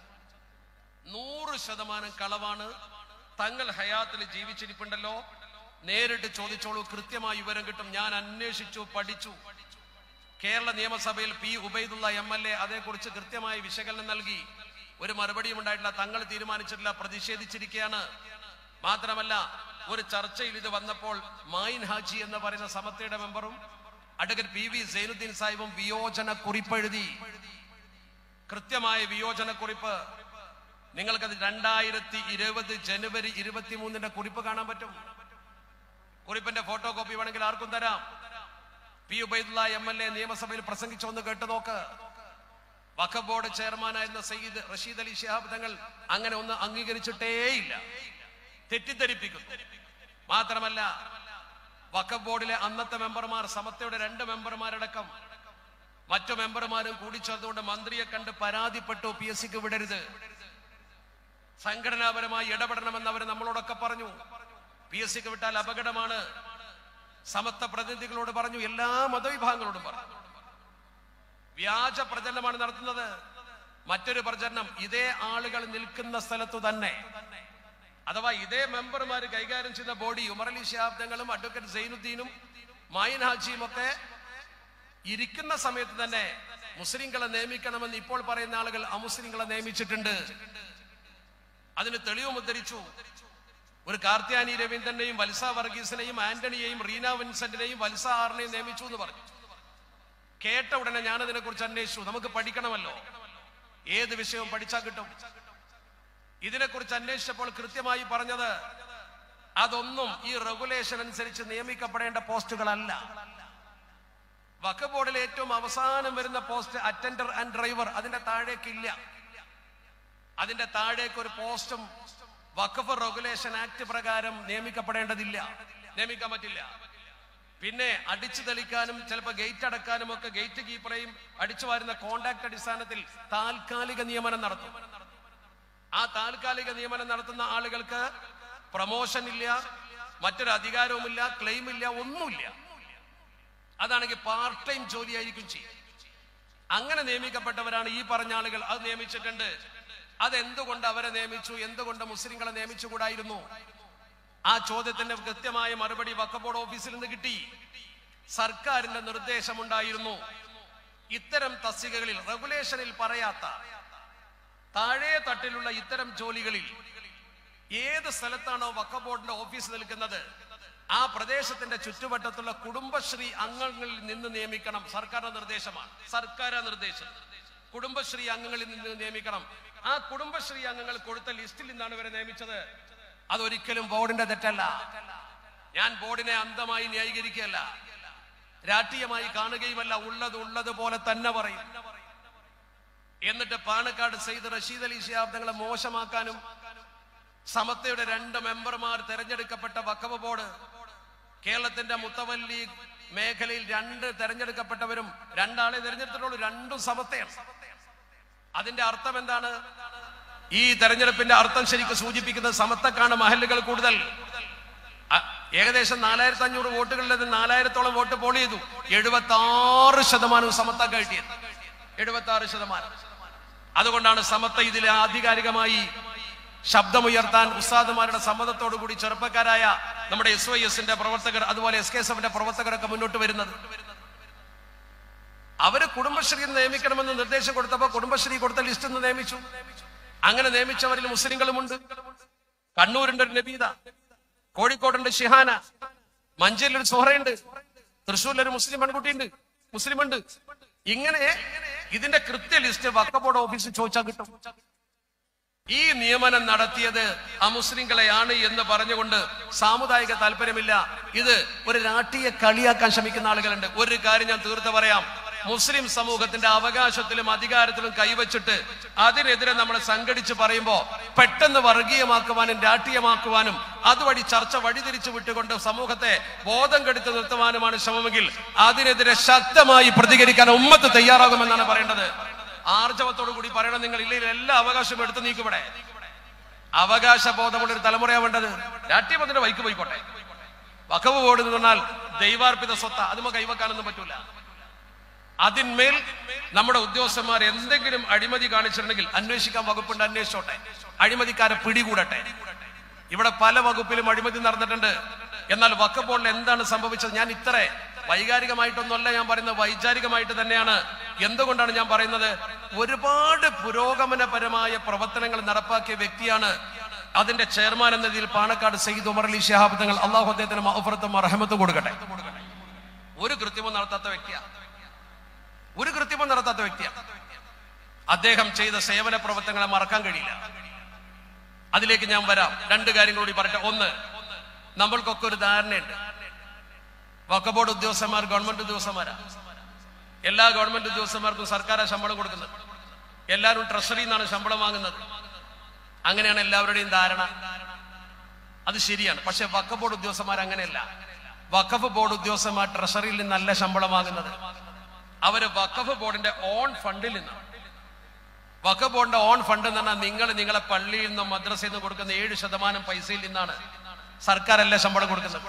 നൂറ് ശതമാനം കളവാണ് തങ്ങൾ ഹയാത്തിൽ ജീവിച്ചിരിപ്പുണ്ടല്ലോ നേരിട്ട് ചോദിച്ചോളൂ കൃത്യമായ വിവരം കിട്ടും ഞാൻ അന്വേഷിച്ചു പഠിച്ചു കേരള നിയമസഭയിൽ P Ubaidullah M L A അതേക്കുറിച്ച് കൃത്യമായ വിശകലനം നൽകി ഒരു മറുപടിയും ഉണ്ടായിട്ടില്ല തങ്ങൾ തീരുമാനിച്ചിട്ടില്ല പ്രതിഷേധിച്ചിരിക്കുകയാണ് മാത്രമല്ല ഒരു ചർച്ചയിൽ ഇത് വന്നപ്പോൾ മായിൻ ഹാജി എന്ന് പറയുന്ന സമത്തയുടെ മെമ്പറും അഡ്വക്കേറ്റ് പി വി സൈനുദ്ദീൻ സാഹിബും വിയോജന കുറിപ്പെഴുതി കൃത്യമായ വിയോജന കുറിപ്പ് നിങ്ങൾക്കത് രണ്ടായിരത്തി ഇരുപത് ജനുവരി ഇരുപത്തിമൂന്നിന്റെ കുറിപ്പ് കാണാൻ പറ്റും കുറിപ്പിന്റെ ഫോട്ടോ കോപ്പി വേണമെങ്കിൽ ആർക്കും തരാം P Ubaidullah M L A നിയമസഭയിൽ പ്രസംഗിച്ചൊന്ന് കേട്ടു നോക്ക് വഖഫ് ബോർഡ് ചെയർമാനായിരുന്ന സയ്യിദ് റഷീദ് അലി ശിഹാബ് തങ്ങൾ അങ്ങനെ ഒന്ന് അംഗീകരിച്ചിട്ടേയില്ല തെറ്റിദ്ധരിപ്പിക്കുന്നു മാത്രമല്ല വഖഫ് ബോർഡിലെ അന്നത്തെ മെമ്പർമാർ സമത്തയുടെ രണ്ട് മെമ്പർമാരടക്കം മറ്റു മെമ്പർമാരും കൂടിച്ചേർന്നുകൊണ്ട് മന്ത്രിയെ കണ്ട് പരാതിപ്പെട്ടു പി എസ് സിക്ക് വിടരുത് സംഘടനാപരമായി ഇടപെടണമെന്ന് അവർ നമ്മളോടൊക്കെ പറഞ്ഞു പി എസ് സിക്ക് വിട്ടാൽ അപകടമാണ് സമത്വ പ്രതിനിധികളോട് പറഞ്ഞു എല്ലാ മതവിഭാഗങ്ങളോടും പറഞ്ഞു വ്യാജ പ്രചരണമാണ് നടത്തുന്നത് മറ്റൊരു പ്രചരണം ഇതേ ആളുകൾ നിൽക്കുന്ന സ്ഥലത്തു തന്നെ അഥവാ ഇതേ മെമ്പർമാർ കൈകാര്യം ചെയ്യുന്ന ബോഡി ഉമറലി ശാബ്ദങ്ങളും അഡ്വക്കേറ്റ് സൈനുദ്ദീനും മായിൻ ഹാജിയും ഒക്കെ ഇരിക്കുന്ന സമയത്ത് തന്നെ മുസ്ലിങ്ങളെ നിയമിക്കണമെന്ന് ഇപ്പോൾ പറയുന്ന ആളുകൾ അമുസ്ലിങ്ങളെ നിയമിച്ചിട്ടുണ്ട് അതിന് തെളിവും ഉദ്ധരിച്ചു ഒരു കാർത്യാനി രവീന്ദ്രനെയും വത്സ വർഗീസിനെയും ആന്റണിയെയും റീന വിൻസെന്റിനെയും വത്സ ആറിനെയും നിയമിച്ചു എന്ന് പറഞ്ഞു കേട്ട ഉടനെ ഞാൻ അതിനെ കുറിച്ച് അന്വേഷിച്ചു നമുക്ക് പഠിക്കണമല്ലോ ഏത് വിഷയവും പഠിച്ചാൽ കിട്ടും ഇതിനെക്കുറിച്ച് അന്വേഷിച്ചപ്പോൾ കൃത്യമായി പറഞ്ഞത് അതൊന്നും ഈ റെഗുലേഷൻ അനുസരിച്ച് നിയമിക്കപ്പെടേണ്ട പോസ്റ്റുകളല്ല വഖഫ് ബോർഡിലെ ഏറ്റവും അവസാനം വരുന്ന പോസ്റ്റ് അറ്റൻഡർ ആൻഡ് ഡ്രൈവർ അതിന്റെ താഴേക്കില്ല അതിന്റെ താഴേക്ക് ഒരു പോസ്റ്റും വഖഫ് റെഗുലേഷൻ ആക്ട് പ്രകാരം നിയമിക്കപ്പെടേണ്ടതില്ല നിയമിക്കാൻ പറ്റില്ല പിന്നെ അടിച്ചു തെളിക്കാനും ചിലപ്പോൾ ഗേറ്റ് അടക്കാനും ഒക്കെ ഗേറ്റ് കീപ്പറേയും അടിച്ചു വരുന്ന കോണ്ടാക്ട് അടിസ്ഥാനത്തിൽ താൽക്കാലിക നിയമനം നടത്തും ആ താൽക്കാലിക നിയമനം നടത്തുന്ന ആളുകൾക്ക് പ്രൊമോഷൻ ഇല്ല മറ്റൊരു അധികാരവുമില്ല ക്ലെയിം ഇല്ല ഒന്നുമില്ല അതാണെങ്കിൽ പാർട്ട് ടൈം ജോലിയായിരിക്കും ചെയ്യും അങ്ങനെ നിയമിക്കപ്പെട്ടവരാണ് ഈ പറഞ്ഞ ആളുകൾ അത് നിയമിച്ചിട്ടുണ്ട് അതെന്തുകൊണ്ട് അവരെ നിയമിച്ചു എന്തുകൊണ്ട് മുസ്ലിങ്ങളെ നിയമിച്ചുകൂടായിരുന്നു ആ ചോദ്യത്തിന്റെ കൃത്യമായ മറുപടി വഖഫ് ബോർഡ് ഓഫീസിൽ നിന്ന് കിട്ടി സർക്കാരിന്റെ നിർദ്ദേശമുണ്ടായിരുന്നു ഇത്തരം തസ്തികകളിൽ റെഗുലേഷനിൽ പറയാത്ത താഴെ തട്ടിലുള്ള ഇത്തരം ജോലികളിൽ ഏത് സ്ഥലത്താണോ വഖഫ് ബോർഡിന്റെ ഓഫീസ് നിൽക്കുന്നത് ആ പ്രദേശത്തിന്റെ ചുറ്റുവട്ടത്തുള്ള കുടുംബശ്രീ അംഗങ്ങളിൽ നിന്ന് നിയമിക്കണം സർക്കാരിന്റെ നിർദ്ദേശമാണ് സർക്കാർ നിർദ്ദേശം കുടുംബശ്രീ അംഗങ്ങളിൽ നിന്ന് നിയമിക്കണം ആ കുടുംബശ്രീ അംഗങ്ങൾ കൊടുത്ത ലിസ്റ്റിൽ നിന്നാണ് ഇവരെ നിയമിച്ചത് അതൊരിക്കലും ബോർഡിന്റെ തെറ്റല്ല ഞാൻ ബോർഡിനെ അന്ധമായി ന്യായീകരിക്കുകയല്ല രാഷ്ട്രീയമായി കാണുകയുമല്ല ഉള്ളത് ഉള്ളത് പോലെ തന്നെ പറയും എന്നിട്ട് പാണക്കാട് സെയ്ദ് റഷീദ് അലി ശിഹാബ് തങ്ങളെ മോശമാക്കാനും സമത്തയുടെ രണ്ട് മെമ്പർമാർ തെരഞ്ഞെടുക്കപ്പെട്ട വക്കവ് ബോർഡ് കേരളത്തിന്റെ മുത്തവല്ലി മേഖലയിൽ രണ്ട് തെരഞ്ഞെടുക്കപ്പെട്ടവരും രണ്ടാളെ തെരഞ്ഞെടുത്തിട്ടുള്ളൂ രണ്ടും സമത്തയാണ് അതിന്റെ അർത്ഥം എന്താണ് ഈ തെരഞ്ഞെടുപ്പിന്റെ അർത്ഥം ശരിക്കും സൂചിപ്പിക്കുന്നത് സമത്തക്കാണ് മഹല്ലുകൾ കൂടുതൽ അ- ഏകദേശം നാലായിരത്തി അഞ്ഞൂറ് വോട്ടുകളിൽ നിന്ന് നാലായിരത്തോളം വോട്ട് പോൾ ചെയ്തു എഴുപത്തി ആറ് ശതമാനവും സമത്ത കിട്ടിയത് എഴുപത്തി ആറ് ശതമാനം അതുകൊണ്ടാണ് സമത്ത ഇതിൽ ആധികാരികമായി ശബ്ദമുയർത്താൻ ഉസ്താദുമാരുടെ സമ്മതത്തോടു കൂടി ചെറുപ്പക്കാരായ നമ്മുടെ എസ് വൈ എസിന്റെ പ്രവർത്തകർ അതുപോലെ എസ് കെ എസ് എഫിന്റെ പ്രവർത്തകരൊക്കെ മുന്നോട്ട് വരുന്നത് അവര് കുടുംബശ്രീ നിയമിക്കണമെന്ന് നിർദ്ദേശം കൊടുത്തപ്പോ കുടുംബശ്രീ കൊടുത്ത ലിസ്റ്റ് നിന്ന് നിയമിച്ചു അങ്ങനെ നിയമിച്ചവരിൽ മുസ്ലിങ്ങളുമുണ്ട് കണ്ണൂരുണ്ട് ഒരു നബീത കോഴിക്കോടുണ്ട് ഷിഹാന മഞ്ചേരിൽ ഒരു സുഹറയുണ്ട് തൃശ്ശൂരിൽ ഒരു മുസ്ലിം പെൺകുട്ടിയുണ്ട് മുസ്ലിം ഉണ്ട് ഇങ്ങനെ ഇതിന്റെ കൃത്യ ലിസ്റ്റ് വക്കബോർഡ് ഓഫീസിൽ ചോദിച്ചാൽ കിട്ടും ഈ നിയമനം നടത്തിയത് അമുസ്ലിങ്ങളെയാണ് എന്ന് പറഞ്ഞുകൊണ്ട് സാമുദായിക താല്പര്യമില്ല ഇത് ഒരു രാഷ്ട്രീയ കളിയാക്കാൻ ശ്രമിക്കുന്ന ആളുകളുണ്ട് ഒരു കാര്യം ഞാൻ തീർത്ത് പറയാം മുസ്ലിം സമൂഹത്തിന്റെ അവകാശത്തിലും അധികാരത്തിലും കൈവച്ചിട്ട് അതിനെതിരെ നമ്മൾ സംഘടിച്ച് പറയുമ്പോ പെട്ടെന്ന് വർഗീയമാക്കുവാനും രാഷ്ട്രീയമാക്കുവാനും അതുവഴി ചർച്ച വഴിതിരിച്ചു വിട്ടുകൊണ്ട് സമൂഹത്തെ ബോധം കെടുത്ത് നിർത്തുവാനുമാണ് ശ്രമമെങ്കിൽ അതിനെതിരെ ശക്തമായി പ്രതികരിക്കാൻ ഉമ്മത്ത് തയ്യാറാകുമെന്നാണ് പറയേണ്ടത് ആർജവത്തോടു കൂടി പറയണം നിങ്ങൾ ഇല്ലെങ്കിൽ എല്ലാ അവകാശവും എടുത്തു നീക്കിവിടെ അവകാശ ബോധമുള്ള ഒരു തലമുറയാ വേണ്ടത് രാഷ്ട്രീയത്തിന്റെ വൈക്ക് പോയിക്കോട്ടെ വഖവ് ബോർഡ് എന്ന് പറഞ്ഞാൽ ദൈവാർപ്പിത സ്വത്ത അതുമ കൈവക്കാനൊന്നും പറ്റൂല അതിന്മേൽ നമ്മുടെ ഉദ്യോഗസ്ഥന്മാർ എന്തെങ്കിലും അഴിമതി കാണിച്ചിട്ടുണ്ടെങ്കിൽ അന്വേഷിക്കാൻ വകുപ്പുണ്ട് അന്വേഷിച്ചോട്ടെ അഴിമതിക്കാരെ പിടികൂടട്ടെ ഇവിടെ പല വകുപ്പിലും അഴിമതി നടന്നിട്ടുണ്ട് എന്നാൽ വഖഫ് ബോർഡിൽ എന്താണ് സംഭവിച്ചത് ഞാൻ ഇത്ര വൈകാരികമായിട്ടൊന്നുമല്ല ഞാൻ പറയുന്നത് വൈചാരികമായിട്ട് തന്നെയാണ് എന്തുകൊണ്ടാണ് ഞാൻ പറയുന്നത് ഒരുപാട് പുരോഗമനപരമായ പ്രവർത്തനങ്ങൾ നടപ്പാക്കിയ വ്യക്തിയാണ് അതിന്റെ ചെയർമാൻ എന്ന രീതിയിൽ പാണക്കാട് സയ്യിദ് ഉമർ അലി ഷിഹാബ് തങ്ങൾ അള്ളാഹു അദ്ദേഹത്തിന് മഹഫറത്തും അർഹമത്തും കൊടുക്കട്ടെ ഒരു കൃത്രിമം നടത്താത്ത വ്യക്തിയാണ് ഒരു കൃത്രിമം നടത്താത്ത വ്യക്തിയാണ് അദ്ദേഹം ചെയ്ത സേവന പ്രവർത്തനങ്ങളെ മറക്കാൻ കഴിയില്ല അതിലേക്ക് ഞാൻ വരാം രണ്ട് കാര്യം കൂടി പറയട്ടെ ഒന്ന് നമ്മൾക്കൊക്കെ ഒരു ധാരണയുണ്ട് വക്ക ബോർഡ് ഉദ്യോഗസ്ഥന്മാർ ഗവൺമെന്റ് ഉദ്യോഗസ്ഥന്മാരാ എല്ലാ ഗവൺമെന്റ് ഉദ്യോഗസ്ഥന്മാർക്കും സർക്കാർ ശമ്പളം കൊടുക്കുന്നത് എല്ലാവരും ട്രഷറിയിൽ നിന്നാണ് ശമ്പളം വാങ്ങുന്നത് അങ്ങനെയാണ് എല്ലാവരുടെയും ധാരണ അത് ശരിയാണ് പക്ഷെ വക്ക ബോർഡ് ഉദ്യോഗസ്ഥന്മാർ അങ്ങനെയല്ല വഖഫ് ബോർഡ് ഉദ്യോഗസ്ഥന്മാർ ട്രഷറിയിൽ നിന്നല്ല ശമ്പളം വാങ്ങുന്നത് അവര് വഖഫ് ബോർഡിന്റെ ഓൺ ഫണ്ടിൽ നിന്നാണ് വഖഫ് ബോർഡിന്റെ ഓൺ ഫണ്ട് എന്ന് പറഞ്ഞാൽ നിങ്ങൾ നിങ്ങളെ പള്ളിയിൽ നിന്നും മദ്രസയിൽ നിന്നും കൊടുക്കുന്ന ഏഴ് ശതമാനം പൈസയിൽ നിന്നാണ് സർക്കാരല്ല ശമ്പളം കൊടുക്കുന്നത്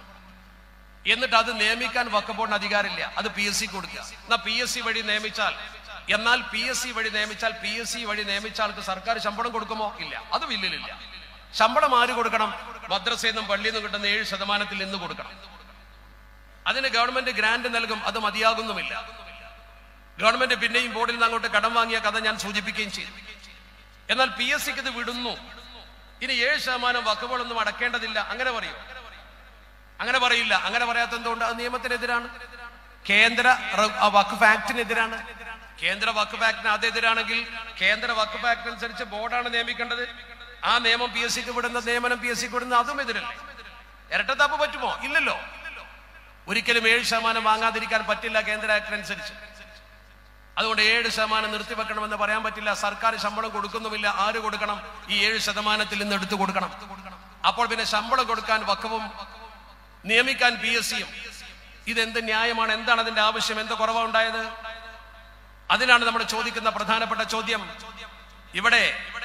എന്നിട്ട് അത് നിയമിക്കാൻ വഖഫ് ബോർഡിന് അധികാരമില്ല അത് പി എസ് സി കൊടുക്കുക എന്നാ പി എസ് സി വഴി നിയമിച്ചാൽ എന്നാൽ പി എസ് സി വഴി നിയമിച്ചാൽ പി എസ് സി വഴി നിയമിച്ച ആൾക്ക് സർക്കാർ ശമ്പളം കൊടുക്കുമോ ഇല്ല അത് ബില്ലിലില്ല ശമ്പളം ആര് കൊടുക്കണം മദ്രസയിൽ നിന്നും പള്ളിയിൽ നിന്നും കിട്ടുന്ന ഏഴ് ശതമാനത്തിൽ നിന്ന് കൊടുക്കണം അതിന് ഗവൺമെന്റ് ഗ്രാന്റ് നൽകും അത് മതിയാകുന്നുമില്ല ഗവൺമെന്റ് പിന്നെയും ബോർഡിൽ നിന്ന് അങ്ങോട്ട് കടം വാങ്ങിയ കഥ ഞാൻ സൂചിപ്പിക്കുകയും ചെയ്തു എന്നാൽ പി എസ് സിക്ക് ഇത് വിടുന്നു ഇനി ഏഴ് ശതമാനം വക്കുകളൊന്നും അടക്കേണ്ടതില്ല അങ്ങനെ പറയൂ അങ്ങനെ പറയില്ല അങ്ങനെ പറയാത്ത എന്തുകൊണ്ട് അത് നിയമത്തിനെതിരാണ് കേന്ദ്ര റ- ആ വഖഫ് ആക്ടിനെതിരാണ് കേന്ദ്ര വഖഫ് ആക്ടിന് അതെതിരാണെങ്കിൽ കേന്ദ്ര വഖഫ് ആക്ട് അനുസരിച്ച് ബോർഡാണ് നിയമിക്കേണ്ടത് ആ നിയമം പി എസ് സിക്ക് വിടുന്ന നിയമനം പി എസ് സിക്ക് വിടുന്ന അതും എതിരല്ലേ ഇരട്ടത്താപ്പ് പറ്റുമോ ഇല്ലല്ലോ ഒരിക്കലും ഏഴ് ശതമാനം വാങ്ങാതിരിക്കാൻ പറ്റില്ല കേന്ദ്ര ആക്ടിനനുസരിച്ച് അതുകൊണ്ട് ഏഴ് ശതമാനം നിർത്തിവെക്കണമെന്ന് പറയാൻ പറ്റില്ല സർക്കാർ ശമ്പളം കൊടുക്കുന്നുമില്ല ആര് കൊടുക്കണം ഈ ഏഴ് ശതമാനത്തിൽ നിന്ന് എടുത്തു കൊടുക്കണം അപ്പോൾ പിന്നെ ശമ്പളം കൊടുക്കാൻ വക്കവും നിയമിക്കാൻ പി എസ് സിയും ഇതെന്ത് ന്യായമാണ് എന്താണ് അതിന്റെ ആവശ്യം എന്ത് കുറവാണ് ഉണ്ടായത് അതിനാണ് നമ്മൾ ചോദിക്കുന്ന പ്രധാനപ്പെട്ട ചോദ്യം ഇവിടെ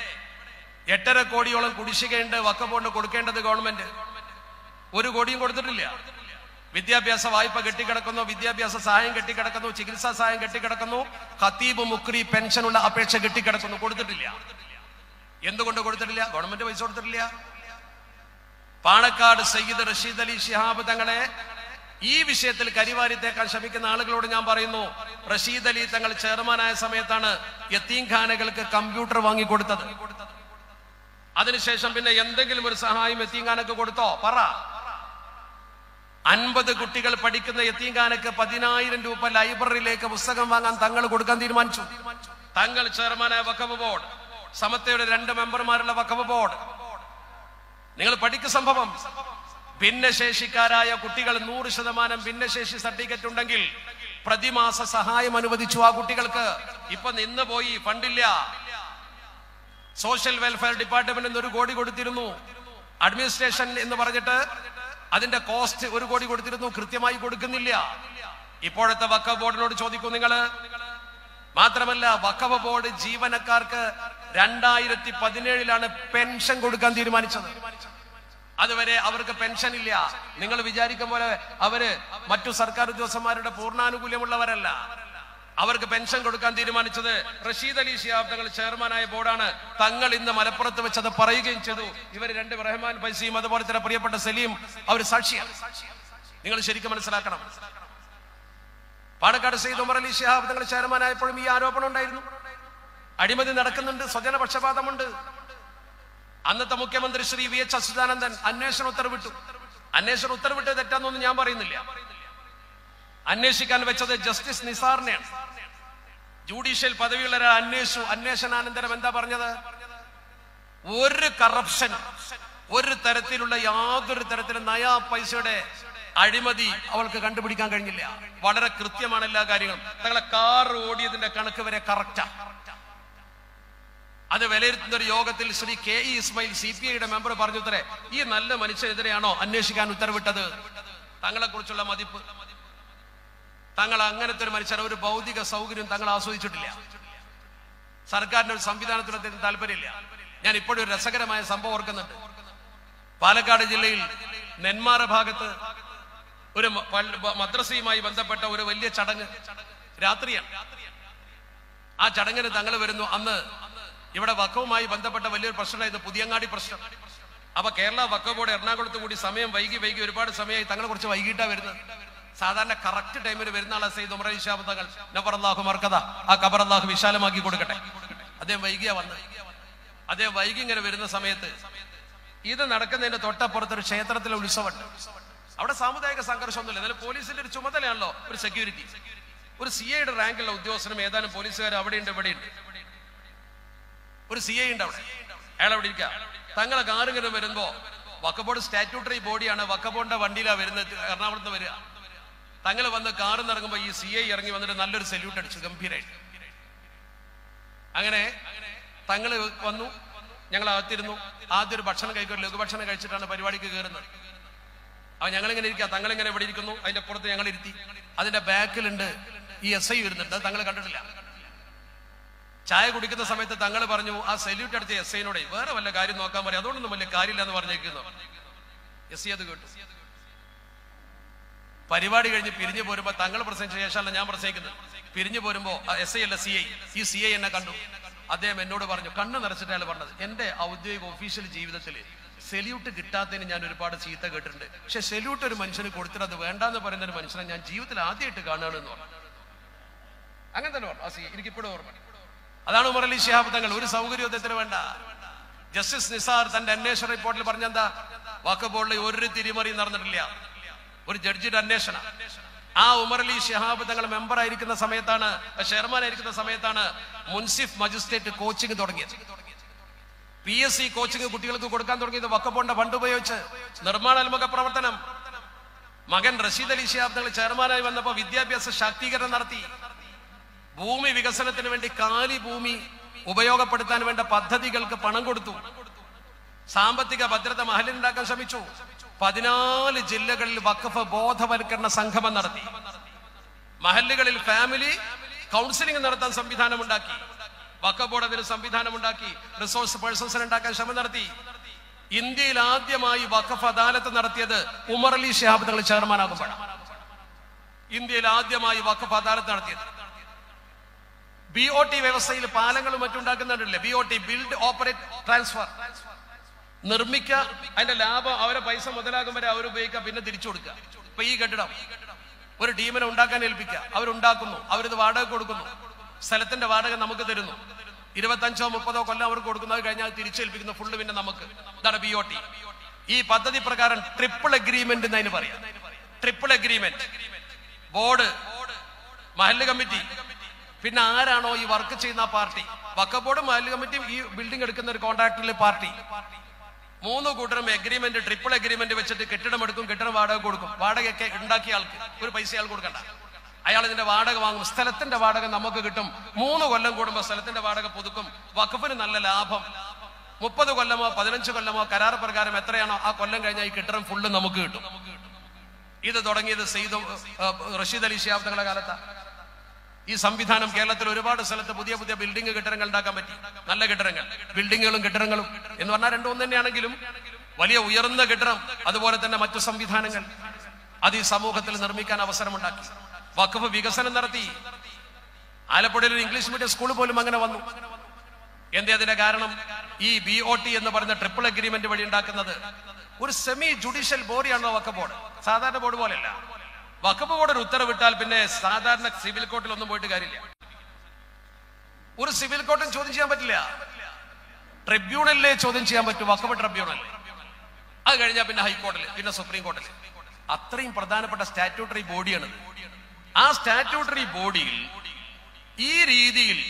എട്ടര കോടിയോളം കുടിശ്ശികയുണ്ട് വക്കബോണ്ട് കൊടുക്കേണ്ടത് ഗവൺമെന്റ് ഒരു കോടിയും കൊടുത്തിട്ടില്ല വിദ്യാഭ്യാസ വായ്പ കെട്ടിക്കിടക്കുന്നു വിദ്യാഭ്യാസ സഹായം കെട്ടിക്കിടക്കുന്നു ചികിത്സാ സഹായം കെട്ടിക്കിടക്കുന്നു ഖത്തീബ് മുക്രി പെൻഷനുള്ള അപേക്ഷ കെട്ടിക്കിടക്കുന്നു കൊടുത്തിട്ടില്ല എന്തുകൊണ്ട് കൊടുത്തിട്ടില്ല ഗവൺമെന്റ് പൈസ കൊടുത്തിട്ടില്ല പാണക്കാട് സയ്യിദ് റഷീദ് അലി ശിഹാബ് തങ്ങളെ ഈ വിഷയത്തിൽ കരിവാരിത്തേക്കാൻ ശ്രമിക്കുന്ന ആളുകളോട് ഞാൻ പറയുന്നു റഷീദ് അലി തങ്ങൾ ചെയർമാനായ സമയത്താണ് യത്തീംഖാനകൾക്ക് കമ്പ്യൂട്ടർ വാങ്ങിക്കൊടുത്തത് അതിനുശേഷം പിന്നെ എന്തെങ്കിലും ഒരു സഹായം യത്തീംഖാനക്ക് കൊടുത്തോ പറ അൻപത് കുട്ടികൾ പഠിക്കുന്ന യത്തീംഖാനക്ക് പതിനായിരം രൂപ ലൈബ്രറിയിലേക്ക് പുസ്തകം വാങ്ങാൻ തങ്ങൾ കൊടുക്കാൻ തീരുമാനിച്ചു തങ്ങൾ ചെയർമാനായ വഖഫ് ബോർഡ് സമത്തയുടെ രണ്ട് മെമ്പർമാരുള്ള വഖഫ് ബോർഡ് നിങ്ങൾ പഠിക്കുന്ന സംഭവം ഭിന്നശേഷിക്കാരായ കുട്ടികൾ നൂറ് ശതമാനം ഭിന്നശേഷി സർട്ടിഫിക്കറ്റ് ഉണ്ടെങ്കിൽ പ്രതിമാസ സഹായം അനുവദിച്ചു ആ കുട്ടികൾക്ക് ഇപ്പൊ നിന്ന് പോയി ഫണ്ടില്ല സോഷ്യൽ വെൽഫെയർ ഡിപ്പാർട്ട്മെന്റ് ഒരു കോടി കൊടുത്തിരുന്നു അഡ്മിനിസ്ട്രേഷൻ എന്ന് പറഞ്ഞിട്ട് അതിന്റെ കോസ്റ്റ് ഒരു കോടി കൊടുത്തിരുന്നു കൃത്യമായി കൊടുക്കുന്നില്ല ഇപ്പോഴത്തെ വക്കഫ് ബോർഡിനോട് ചോദിക്കൂ നിങ്ങള് മാത്രമല്ല വക്കഫ് ബോർഡ് ജീവനക്കാർക്ക് രണ്ടായിരത്തി പതിനേഴിലാണ് പെൻഷൻ കൊടുക്കാൻ തീരുമാനിച്ചത് അതുവരെ അവർക്ക് പെൻഷൻ ഇല്ല നിങ്ങൾ വിചാരിക്കും പോലെ അവര് മറ്റു സർക്കാർ ഉദ്യോഗസ്ഥന്മാരുടെ പൂർണ്ണാനുകൂല്യമുള്ളവരല്ല അവർക്ക് പെൻഷൻ കൊടുക്കാൻ തീരുമാനിച്ചത് റഷീദ് അലി ഷിയാബ് തങ്ങൾ ചെയർമാനായ ബോർഡാണ് തങ്ങൾ ഇന്ന് മലപ്പുറത്ത് വെച്ച് അത് പറയുകയും ചെയ്തു ഇവർ രണ്ട് റഹ്മാൻ പൈസയും അതുപോലെ തന്നെ പ്രിയപ്പെട്ട സലീം അവർ സാക്ഷിയാണ് നിങ്ങൾ ശരിക്കും മനസ്സിലാക്കണം പാണക്കാട് സെയ്ദ് ഉമർ അലി ഷിഹാബ് തങ്ങൾ ചെയർമാനായപ്പോഴും ഈ ആരോപണം ഉണ്ടായിരുന്നു അഴിമതി നടക്കുന്നുണ്ട് സ്വജന പക്ഷപാതമുണ്ട് അന്നത്തെ മുഖ്യമന്ത്രി ശ്രീ വി എച്ച് അച്യുതാനന്ദൻ അന്വേഷണ ഉത്തരവിട്ടു അന്വേഷണ ഉത്തരവിട്ട് തെറ്റാന്നൊന്നും ഞാൻ പറയുന്നില്ല അന്വേഷിക്കാൻ വെച്ചത് ജസ്റ്റിസ് നിസാറിനെയാണ് ജുഡീഷ്യൽ പദവിയുള്ള ഒരാൾ അന്വേഷിച്ചു അന്വേഷണാനന്തരം എന്താ പറഞ്ഞത് ഒരു കറപ്ഷൻ ഒരു തരത്തിലുള്ള യാതൊരു തരത്തിലും നയാ പൈസയുടെ അഴിമതി അവൾക്ക് കണ്ടുപിടിക്കാൻ കഴിഞ്ഞില്ല വളരെ കൃത്യമാണ് എല്ലാ കാര്യങ്ങളും തങ്ങളെ കാർ ഓടിയതിന്റെ കണക്ക് വരെ കറക്റ്റാ അത് വിലയിരുത്തുന്ന ഒരു യോഗത്തിൽ Shri K E Ismail C P ഐയുടെ മെമ്പർ പറഞ്ഞു തരേ ഈ നല്ല മനുഷ്യനെതിരെയാണോ അന്വേഷിക്കാൻ ഉത്തരവിട്ടത് തങ്ങളെ കുറിച്ചുള്ള മതിപ്പ് തങ്ങൾ അങ്ങനത്തെ ഒരു മനുഷ്യൻ ഒരു ഭൗതിക സൗകര്യം തങ്ങൾ ആസ്വദിച്ചിട്ടില്ല സർക്കാരിന്റെ ഒരു സംവിധാനത്തിനൊന്നും താല്പര്യമില്ല ഞാൻ ഇപ്പോഴും ഒരു രസകരമായ സംഭവം ഓർക്കുന്നുണ്ട് പാലക്കാട് ജില്ലയിൽ നെന്മാറ ഭാഗത്ത് ഒരു മ- പള്ളി- മദ്രസയുമായി ബന്ധപ്പെട്ട ഒരു വലിയ ചടങ്ങ് രാത്രിയാണ് ആ ചടങ്ങിന് തങ്ങൾ വരുന്നു അന്ന് ഇവിടെ വക്കവുമായി ബന്ധപ്പെട്ട വലിയൊരു പ്രശ്നമായിരുന്നു പുതിയങ്ങാടി പ്രശ്നം അപ്പൊ കേരള വക്കവ് ബോർഡ് എറണാകുളത്ത് കൂടി സമയം വൈകി വൈകി ഒരുപാട് സമയമായി തങ്ങളെ കുറച്ച് വൈകിട്ടാ വരുന്നത് സാധാരണ കറക്റ്റ് ടൈമിൽ വരുന്ന ആളെ സെയ്ദ് ഉമർ അലി ഷാബ് തങ്ങൾ നബർ അള്ളാഹു മർക്കത ആ കബർ അള്ളാഹു വിശാലമാക്കി കൊടുക്കട്ടെ അദ്ദേഹം വൈകിയാ വന്നത് അദ്ദേഹം വൈകി ഇങ്ങനെ വരുന്ന സമയത്ത് ഇത് നടക്കുന്നതിന്റെ തൊട്ടപ്പുറത്ത് ഒരു ക്ഷേത്രത്തിലെ ഉത്സവമുണ്ട് അവിടെ സാമുദായിക സംഘർഷമൊന്നുമില്ല എന്നാലും പോലീസിന്റെ ഒരു ചുമതലയാണല്ലോ ഒരു സെക്യൂരിറ്റി ഒരു സി ഐയുടെ റാങ്കിലുള്ള ഉദ്യോഗസ്ഥനും ഏതാനും പോലീസുകാർ അവിടെയുണ്ട് ഇവിടെയുണ്ട് ഒരു സി ഐ ഉണ്ട് അവിടെ അയാൾ അവിടെ ഇരിക്കുക തങ്ങളെ കാറിങ്ങനെ വരുമ്പോ വക്കബോർഡ് സ്റ്റാറ്റ്യൂട്ടറി ബോഡിയാണ് വക്കബോർഡിന്റെ വണ്ടിയിലാ വരുന്നത് എറണാകുളത്ത് നിന്ന് വരിക തങ്ങൾ വന്ന് കാറിൽ നിന്ന് ഇറങ്ങുമ്പോ ഈ സി ഐ ഇറങ്ങി വന്നിട്ട് നല്ലൊരു സല്യൂട്ട് അടിച്ചു ഗംഭീരായിട്ട് അങ്ങനെ തങ്ങള് വന്നു ഞങ്ങൾ അകത്തിരുന്നു ആദ്യം ഒരു ഭക്ഷണം കഴിക്കും ലഘുഭക്ഷണം കഴിച്ചിട്ടാണ് പരിപാടിക്ക് കയറുന്നത് അപ്പൊ ഞങ്ങൾ ഇങ്ങനെ ഇരിക്കുക തങ്ങൾ ഇങ്ങനെ ഇവിടെ ഇരിക്കുന്നു അതിന്റെ പുറത്ത് ഞങ്ങൾ ഇരുത്തി അതിന്റെ ബാക്കിലുണ്ട് ഈ എസ് ഐ വരുന്നുണ്ട് അത് തങ്ങൾ കണ്ടിട്ടില്ല ചായ കുടിക്കുന്ന സമയത്ത് തങ്ങൾ പറഞ്ഞു ആ സല്യൂട്ട് അടിച്ച എസ് ഐനോടെ വേറെ വല്ല കാര്യം നോക്കാൻ പറയും അതുകൊണ്ടൊന്നും വലിയ കാര്യമില്ല എന്ന് പറഞ്ഞേക്കുന്നു എസ് ഐ അത് കേട്ടു പരിപാടി കഴിഞ്ഞ് പിരിഞ്ഞു പോരുമ്പോ തങ്ങൾ പ്രസംഗിച്ച ശേഷമല്ല ഞാൻ പ്രസംഗിക്കുന്നത് പിരിഞ്ഞു പോരുമ്പോ എസ് ഐ അല്ല സി ഐ ഈ സി ഐ എന്നെ കണ്ടു അദ്ദേഹം എന്നോട് പറഞ്ഞു കണ്ണ് നിറച്ചിട്ട് അയാൾ പറഞ്ഞത് എന്റെ ഔദ്യോഗിക ഒഫീഷ്യൽ ജീവിതത്തിൽ സെല്യൂട്ട് കിട്ടാത്തതിന് ഞാൻ ഒരുപാട് ചീത്ത കേട്ടിട്ടുണ്ട് പക്ഷെ സെല്യൂട്ട് ഒരു മനുഷ്യന് കൊടുത്തിട്ട് അത് വേണ്ടാന്ന് പറയുന്ന ഒരു മനുഷ്യനെ ഞാൻ ജീവിതത്തിൽ ആദ്യമായിട്ട് കാണുകയാണെന്ന് പറഞ്ഞു അങ്ങനെ തന്നെ പറഞ്ഞു ആ സി എനിക്കിപ്പോഴും ഓർമ്മ അതാണ് ഉമർ അലി ശിഹാബ് തങ്ങൾ ഒരു സൗകര്യോദ്യത്തിന് വേണ്ട ജസ്റ്റിസ് നിസാർ തന്റെ അന്വേഷണ റിപ്പോർട്ടിൽ പറഞ്ഞെന്താ വാക്കബോർഡിൽ ഒരു തിരിമറി നടന്നിട്ടില്ല ഒരു ജഡ്ജിയുടെ അന്വേഷണം ആ ഉമർ അലി ഷിഹാബ് തങ്ങൾ മെമ്പർ ആയിരിക്കുന്ന സമയത്താണ് ചെയർമാൻ ആയിരിക്കുന്ന സമയത്താണ് മുൻസിഫ് മജിസ്ട്രേറ്റ് കോച്ചിങ് തുടങ്ങിയത് പി എസ് സി കോച്ചിങ് കുട്ടികൾക്ക് കൊടുക്കാൻ തുടങ്ങിയത് വക്കബോണ്ട ഫണ്ട് ഉപയോഗിച്ച് നിർമ്മാണാത്മക പ്രവർത്തനം മകൻ റഷീദ് അലി ഷിഹാബ് തങ്ങൾ ചെയർമാനായി വന്നപ്പോൾ വിദ്യാഭ്യാസ ശാക്തീകരണം നടത്തി ഭൂമി വികസനത്തിന് വേണ്ടി കാലി ഭൂമി ഉപയോഗപ്പെടുത്താൻ വേണ്ട പദ്ധതികൾക്ക് പണം കൊടുത്തു സാമ്പത്തിക ഭദ്രത മഹലിനുണ്ടാക്കാൻ ശ്രമിച്ചു പതിനാല് ജില്ലകളിൽ വഖഫ് ബോധവൽക്കരണ സംഗമം നടത്തി മഹല്ലുകളിൽ ഫാമിലി കൗൺസിലിംഗ് നടത്താൻ സംവിധാനമുണ്ടാക്കി വഖഫ് ബോർഡ് അതിന് സംവിധാനമുണ്ടാക്കി റിസോഴ്സ് പേഴ്സൺസിനെ ഉണ്ടാക്കാൻ ശ്രമം നടത്തി ഇന്ത്യയിൽ ആദ്യമായി വഖഫ് അദാലത്ത് നടത്തിയത് ഉമർ അലി ഷിഹാബ് തങ്ങൾ ചെയർമാനാകുമ്പോഴാണ് ഇന്ത്യയിൽ ആദ്യമായി വഖഫ് അദാലത്ത് നടത്തിയത് ബി ഒ ടി വ്യവസ്ഥയിൽ പാലങ്ങളും മറ്റുണ്ടാക്കുന്നുണ്ടല്ലേ B O T build operate transfer നിർമ്മിക്കുക അതിന്റെ ലാഭം അവരെ പൈസ മുതലാകും വരെ അവർ ഉപയോഗിക്കുക പിന്നെ തിരിച്ചു കൊടുക്കുക ഇപ്പൊ ഈ കെട്ടിടം ഒരു ടീമിനെ ഉണ്ടാക്കാൻ ഏൽപ്പിക്കുക അവരുണ്ടാക്കുന്നു അവരിത് വാടക കൊടുക്കുന്നു സ്ഥലത്തിന്റെ വാടക നമുക്ക് തരുന്നു ഇരുപത്തഞ്ചോ മുപ്പതോ കൊല്ലം അവർക്ക് കൊടുക്കുന്നു അത് കഴിഞ്ഞാൽ തിരിച്ചേൽപ്പിക്കുന്ന ഫുള്ള് പിന്നെ നമുക്ക് ഇതാണ് ബി ഒ ടി ഈ പദ്ധതി പ്രകാരം ട്രിപ്പിൾ അഗ്രിമെന്റ് എന്നതിന് പറയാം ട്രിപ്പിൾ അഗ്രിമെന്റ് ബോർഡ് മഹല്ല് കമ്മിറ്റി പിന്നെ ആരാണോ ഈ വർക്ക് ചെയ്യുന്ന ആ പാർട്ടി വക്ക ബോർഡും മഹല്ല് കമ്മിറ്റിയും ഈ ബിൽഡിംഗ് എടുക്കുന്ന ഒരു കോൺട്രാക്ടറിലെ പാർട്ടി മൂന്ന് കൂട്ടരും എഗ്രിമെന്റ് ട്രിപ്പിൾ എഗ്രിമെന്റ് വെച്ചിട്ട് കെട്ടിടം എടുക്കും കെട്ടിടം വാടക കൊടുക്കും വാടകയൊക്കെ ഉണ്ടാക്കിയ ആൾക്ക് ഒരു പൈസ അയാൾ കൊടുക്കണ്ട അയാൾ ഇതിന്റെ വാടക വാങ്ങും സ്ഥലത്തിന്റെ വാടക നമുക്ക് കിട്ടും മൂന്ന് കൊല്ലം കൂടുമ്പോൾ സ്ഥലത്തിന്റെ വാടക പുതുക്കും വഖഫിന് നല്ല ലാഭം മുപ്പത് കൊല്ലമോ പതിനഞ്ച് കൊല്ലമോ കരാർ പ്രകാരം എത്രയാണോ ആ കൊല്ലം കഴിഞ്ഞാൽ ഈ കെട്ടിടം ഫുള്ള് നമുക്ക് കിട്ടും ഇത് തുടങ്ങിയത് സെയ്ദ് റഷീദ് അലി ഷിയാബ് തങ്ങളുടെ കാലത്താണ് ഈ സംവിധാനം കേരളത്തിൽ ഒരുപാട് സ്ഥലത്ത് പുതിയ പുതിയ ബിൽഡിംഗ് കെട്ടിടങ്ങൾ ഉണ്ടാക്കാൻ പറ്റി നല്ല കെട്ടിടങ്ങൾ ബിൽഡിങ്ങുകളും കെട്ടിടങ്ങളും എന്ന് പറഞ്ഞാൽ രണ്ടും ഒന്ന് തന്നെയാണെങ്കിലും വലിയ ഉയർന്ന കെട്ടിടം അതുപോലെ തന്നെ മറ്റു സംവിധാനങ്ങൾ അത് ഈ സമൂഹത്തിൽ നിർമ്മിക്കാൻ അവസരമുണ്ടാക്കി വഖഫ് വികസനം നടത്തി ആലപ്പുഴയിൽ ഒരു ഇംഗ്ലീഷ് മീഡിയം സ്കൂൾ പോലും അങ്ങനെ വന്നു എന്തേ അതിന്റെ കാരണം ഈ ബി ഒ ടി എന്ന് പറയുന്ന ട്രിപ്പിൾ അഗ്രിമെന്റ് വഴി ഉണ്ടാക്കുന്നത് ഒരു സെമി ജുഡീഷ്യൽ ബോഡിയാണല്ലോ വക്ക ബോർഡ് സാധാരണ ബോർഡ് പോലെയല്ല വഖഫ് ബോർഡ് ഒരു ഉത്തരവിട്ടാൽ പിന്നെ സാധാരണ സിവിൽ കോർട്ടിൽ ഒന്നും പോയിട്ട് കാര്യമില്ല ഒരു സിവിൽ കോർട്ടും ചോദ്യം ചെയ്യാൻ പറ്റില്ല ട്രിബ്യൂണലിലെ ചോദ്യം ചെയ്യാൻ പറ്റും വഖഫ് ട്രിബ്യൂണൽ അത് കഴിഞ്ഞാൽ പിന്നെ ഹൈക്കോടതിൽ പിന്നെ സുപ്രീം കോടതിയിൽ അത്രയും പ്രധാനപ്പെട്ട സ്റ്റാറ്റ്യൂട്ടറി ബോഡിയാണ് ആ സ്റ്റാറ്റ്യൂട്ടറി ബോഡിയിൽ ഈ രീതിയിൽ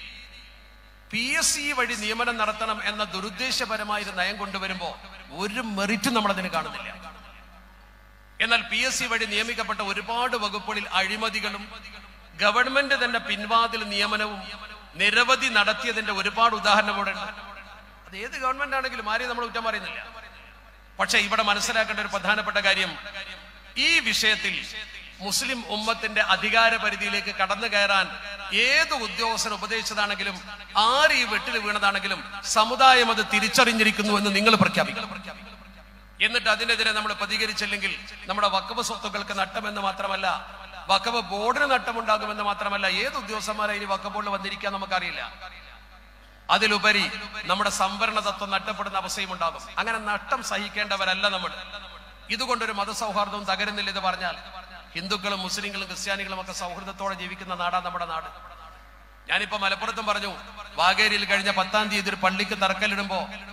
പി എസ് സി വഴി നിയമനം നടത്തണം എന്ന ദുരുദ്ദേശപരമായ ഒരു നയം കൊണ്ടുവരുമ്പോ ഒരു മെറിറ്റും നമ്മൾ അതിന് കാണുന്നില്ല എന്നാൽ പി എസ് സി വഴി നിയമിക്കപ്പെട്ട ഒരുപാട് വകുപ്പുകളിൽ അഴിമതികളും ഗവൺമെന്റ് തന്നെ പിൻവാതിൽ നിയമനവും നിരവധി നടത്തിയതിന്റെ ഒരുപാട് ഉദാഹരണം ഇവിടെ ഉണ്ട് അത് ഏത് ഗവൺമെന്റ് ആണെങ്കിലും ആരെയും നമ്മൾ കുറ്റം പറയുന്നില്ല പക്ഷെ ഇവിടെ മനസ്സിലാക്കേണ്ട ഒരു പ്രധാനപ്പെട്ട കാര്യം ഈ വിഷയത്തിൽ മുസ്ലിം ഉമ്മത്തിന്റെ അധികാര പരിധിയിലേക്ക് കടന്നു കയറാൻ ഏത് ഉദ്യോഗസ്ഥൻ ഉപദേശിച്ചതാണെങ്കിലും ആര് ഈ വെട്ടിൽ വീണതാണെങ്കിലും സമുദായം അത് തിരിച്ചറിഞ്ഞിരിക്കുന്നു എന്ന് നിങ്ങൾ പ്രഖ്യാപിക്കണം എന്നിട്ട് അതിനെതിരെ നമ്മൾ പ്രതികരിച്ചില്ലെങ്കിൽ നമ്മുടെ വക്കവ് സ്വത്തുക്കൾക്ക് നട്ടമെന്ന് മാത്രമല്ല വക്കവ് ബോർഡിന് നട്ടമുണ്ടാകുമെന്ന് മാത്രമല്ല ഏത് ഉദ്യോഗസ്ഥന്മാരെ ഇനി വക്കവ് ബോർഡിൽ വന്നിരിക്കാൻ നമുക്കറിയില്ല അതിലുപരി നമ്മുടെ സംവരണ തത്വം നഷ്ടപ്പെടുന്ന അവസ്ഥയും ഉണ്ടാകും അങ്ങനെ നഷ്ടം സഹിക്കേണ്ടവരല്ല നമ്മൾ ഇതുകൊണ്ടൊരു മതസൗഹാർദ്ദവും തകരുന്നില്ല എന്ന് പറഞ്ഞാൽ ഹിന്ദുക്കളും മുസ്ലിങ്ങളും ക്രിസ്ത്യാനികളും ഒക്കെ സൗഹൃദത്തോടെ ജീവിക്കുന്ന നാടാണ് നമ്മുടെ നാട് ഞാനിപ്പോ മലപ്പുറത്തും പറഞ്ഞു വാഗേരിയിൽ കഴിഞ്ഞ പത്താം തീയതി ഒരു പള്ളിക്ക് തറക്കല്ലിടുമ്പോ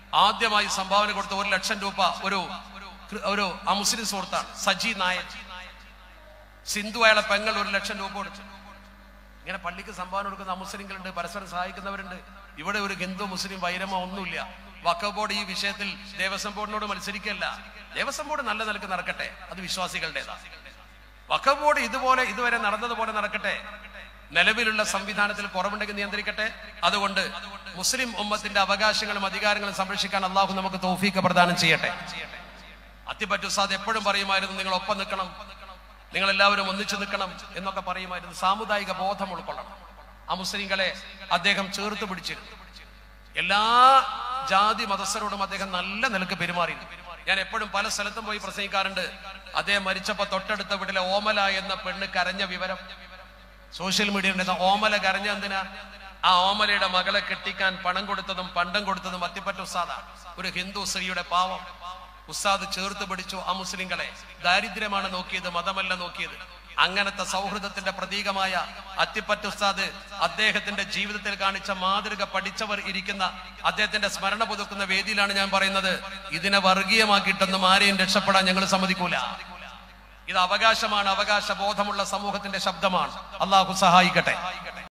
ആദ്യമായി സംഭാവന കൊടുത്ത ഒരു ലക്ഷം രൂപ ഒരു ഒരു ആ മുസ്ലിം സുഹൃത്താണ് സജി നായർ സിന്ധു അയാളെ പെങ്ങൾ ഒരു ലക്ഷം രൂപ കൊടുത്തു ഇങ്ങനെ പള്ളിക്ക് സംഭാവന കൊടുക്കുന്ന അമുസ്ലിങ്ങളുണ്ട് പരസ്പരം സഹായിക്കുന്നവരുണ്ട് ഇവിടെ ഒരു ഹിന്ദു മുസ്ലിം വൈരമോ ഒന്നുമില്ല വഖഫ് ബോർഡ് ഈ വിഷയത്തിൽ ദേവസ്വം ബോർഡിനോട് മത്സരിക്കല്ല ദേവസ്വം ബോർഡ് നല്ല നിലക്ക് നടക്കട്ടെ അത് വിശ്വാസികളുടേതാ വഖഫ് ബോർഡ് ഇതുപോലെ ഇതുവരെ നടന്നതുപോലെ നടക്കട്ടെ നിലവിലുള്ള സംവിധാനത്തിൽ കുറവുണ്ടെങ്കിൽ നിയന്ത്രിക്കട്ടെ അതുകൊണ്ട് മുസ്ലിം ഉമ്മത്തിന്റെ അവകാശങ്ങളും അധികാരങ്ങളും സംരക്ഷിക്കാൻ അള്ളാഹു നമുക്ക് തൗഫീക്ക് പ്രദാനം ചെയ്യട്ടെ അത്തിപ്പറ്റു സാദ് എപ്പോഴും പറയുമായിരുന്നു നിങ്ങൾ ഒപ്പം നിൽക്കണം നിങ്ങൾ എല്ലാവരും ഒന്നിച്ചു നിൽക്കണം എന്നൊക്കെ പറയുമായിരുന്നു സാമുദായിക ബോധം ഉൾക്കൊള്ളണം ആ മുസ്ലിങ്ങളെ അദ്ദേഹം ചേർത്ത് പിടിച്ചിരുന്നു എല്ലാ ജാതി മതസ്ഥരോടും അദ്ദേഹം നല്ല നിലക്ക് പെരുമാറിയിരുന്നു ഞാൻ എപ്പോഴും പല സ്ഥലത്തും പോയി പ്രസംഗിക്കാറുണ്ട് അദ്ദേഹം മരിച്ചപ്പോ തൊട്ടടുത്ത വീട്ടിലെ ഓമല എന്ന പെണ്ണ് കരഞ്ഞ വിവരം സോഷ്യൽ മീഡിയയിൽ ഓമല കരഞ്ഞ എന്തിനാ ആ ഓമലയുടെ മകളെ കെട്ടിക്കാൻ പണം കൊടുത്തതും പണ്ടം കൊടുത്തതും അത്തിപ്പറ്റ ഉസ്താദ ഒരു ഹിന്ദു സ്ത്രീയുടെ പാവം ഉസ്താദ് ചേർത്ത് പിടിച്ചു ആ മുസ്ലിങ്ങളെ ദാരിദ്ര്യമാണ് നോക്കിയത് മതമല്ല നോക്കിയത് അങ്ങനത്തെ സൗഹൃദത്തിന്റെ പ്രതീകമായ അത്തിപ്പറ്റ ഉസ്താദ് അദ്ദേഹത്തിന്റെ ജീവിതത്തിൽ കാണിച്ച മാതൃക പഠിച്ചവർ ഇരിക്കുന്ന അദ്ദേഹത്തിന്റെ സ്മരണ പുതുക്കുന്ന വേദിയിലാണ് ഞാൻ പറയുന്നത് ഇതിനെ വർഗീയമാക്കിയിട്ടൊന്നും ആരെയും രക്ഷപ്പെടാൻ ഞങ്ങൾ സമ്മതിക്കൂല ഇത് അവകാശമാണ് അവകാശ ബോധമുള്ള സമൂഹത്തിന്റെ ശബ്ദമാണ് അള്ളാഹു സഹായിക്കട്ടെ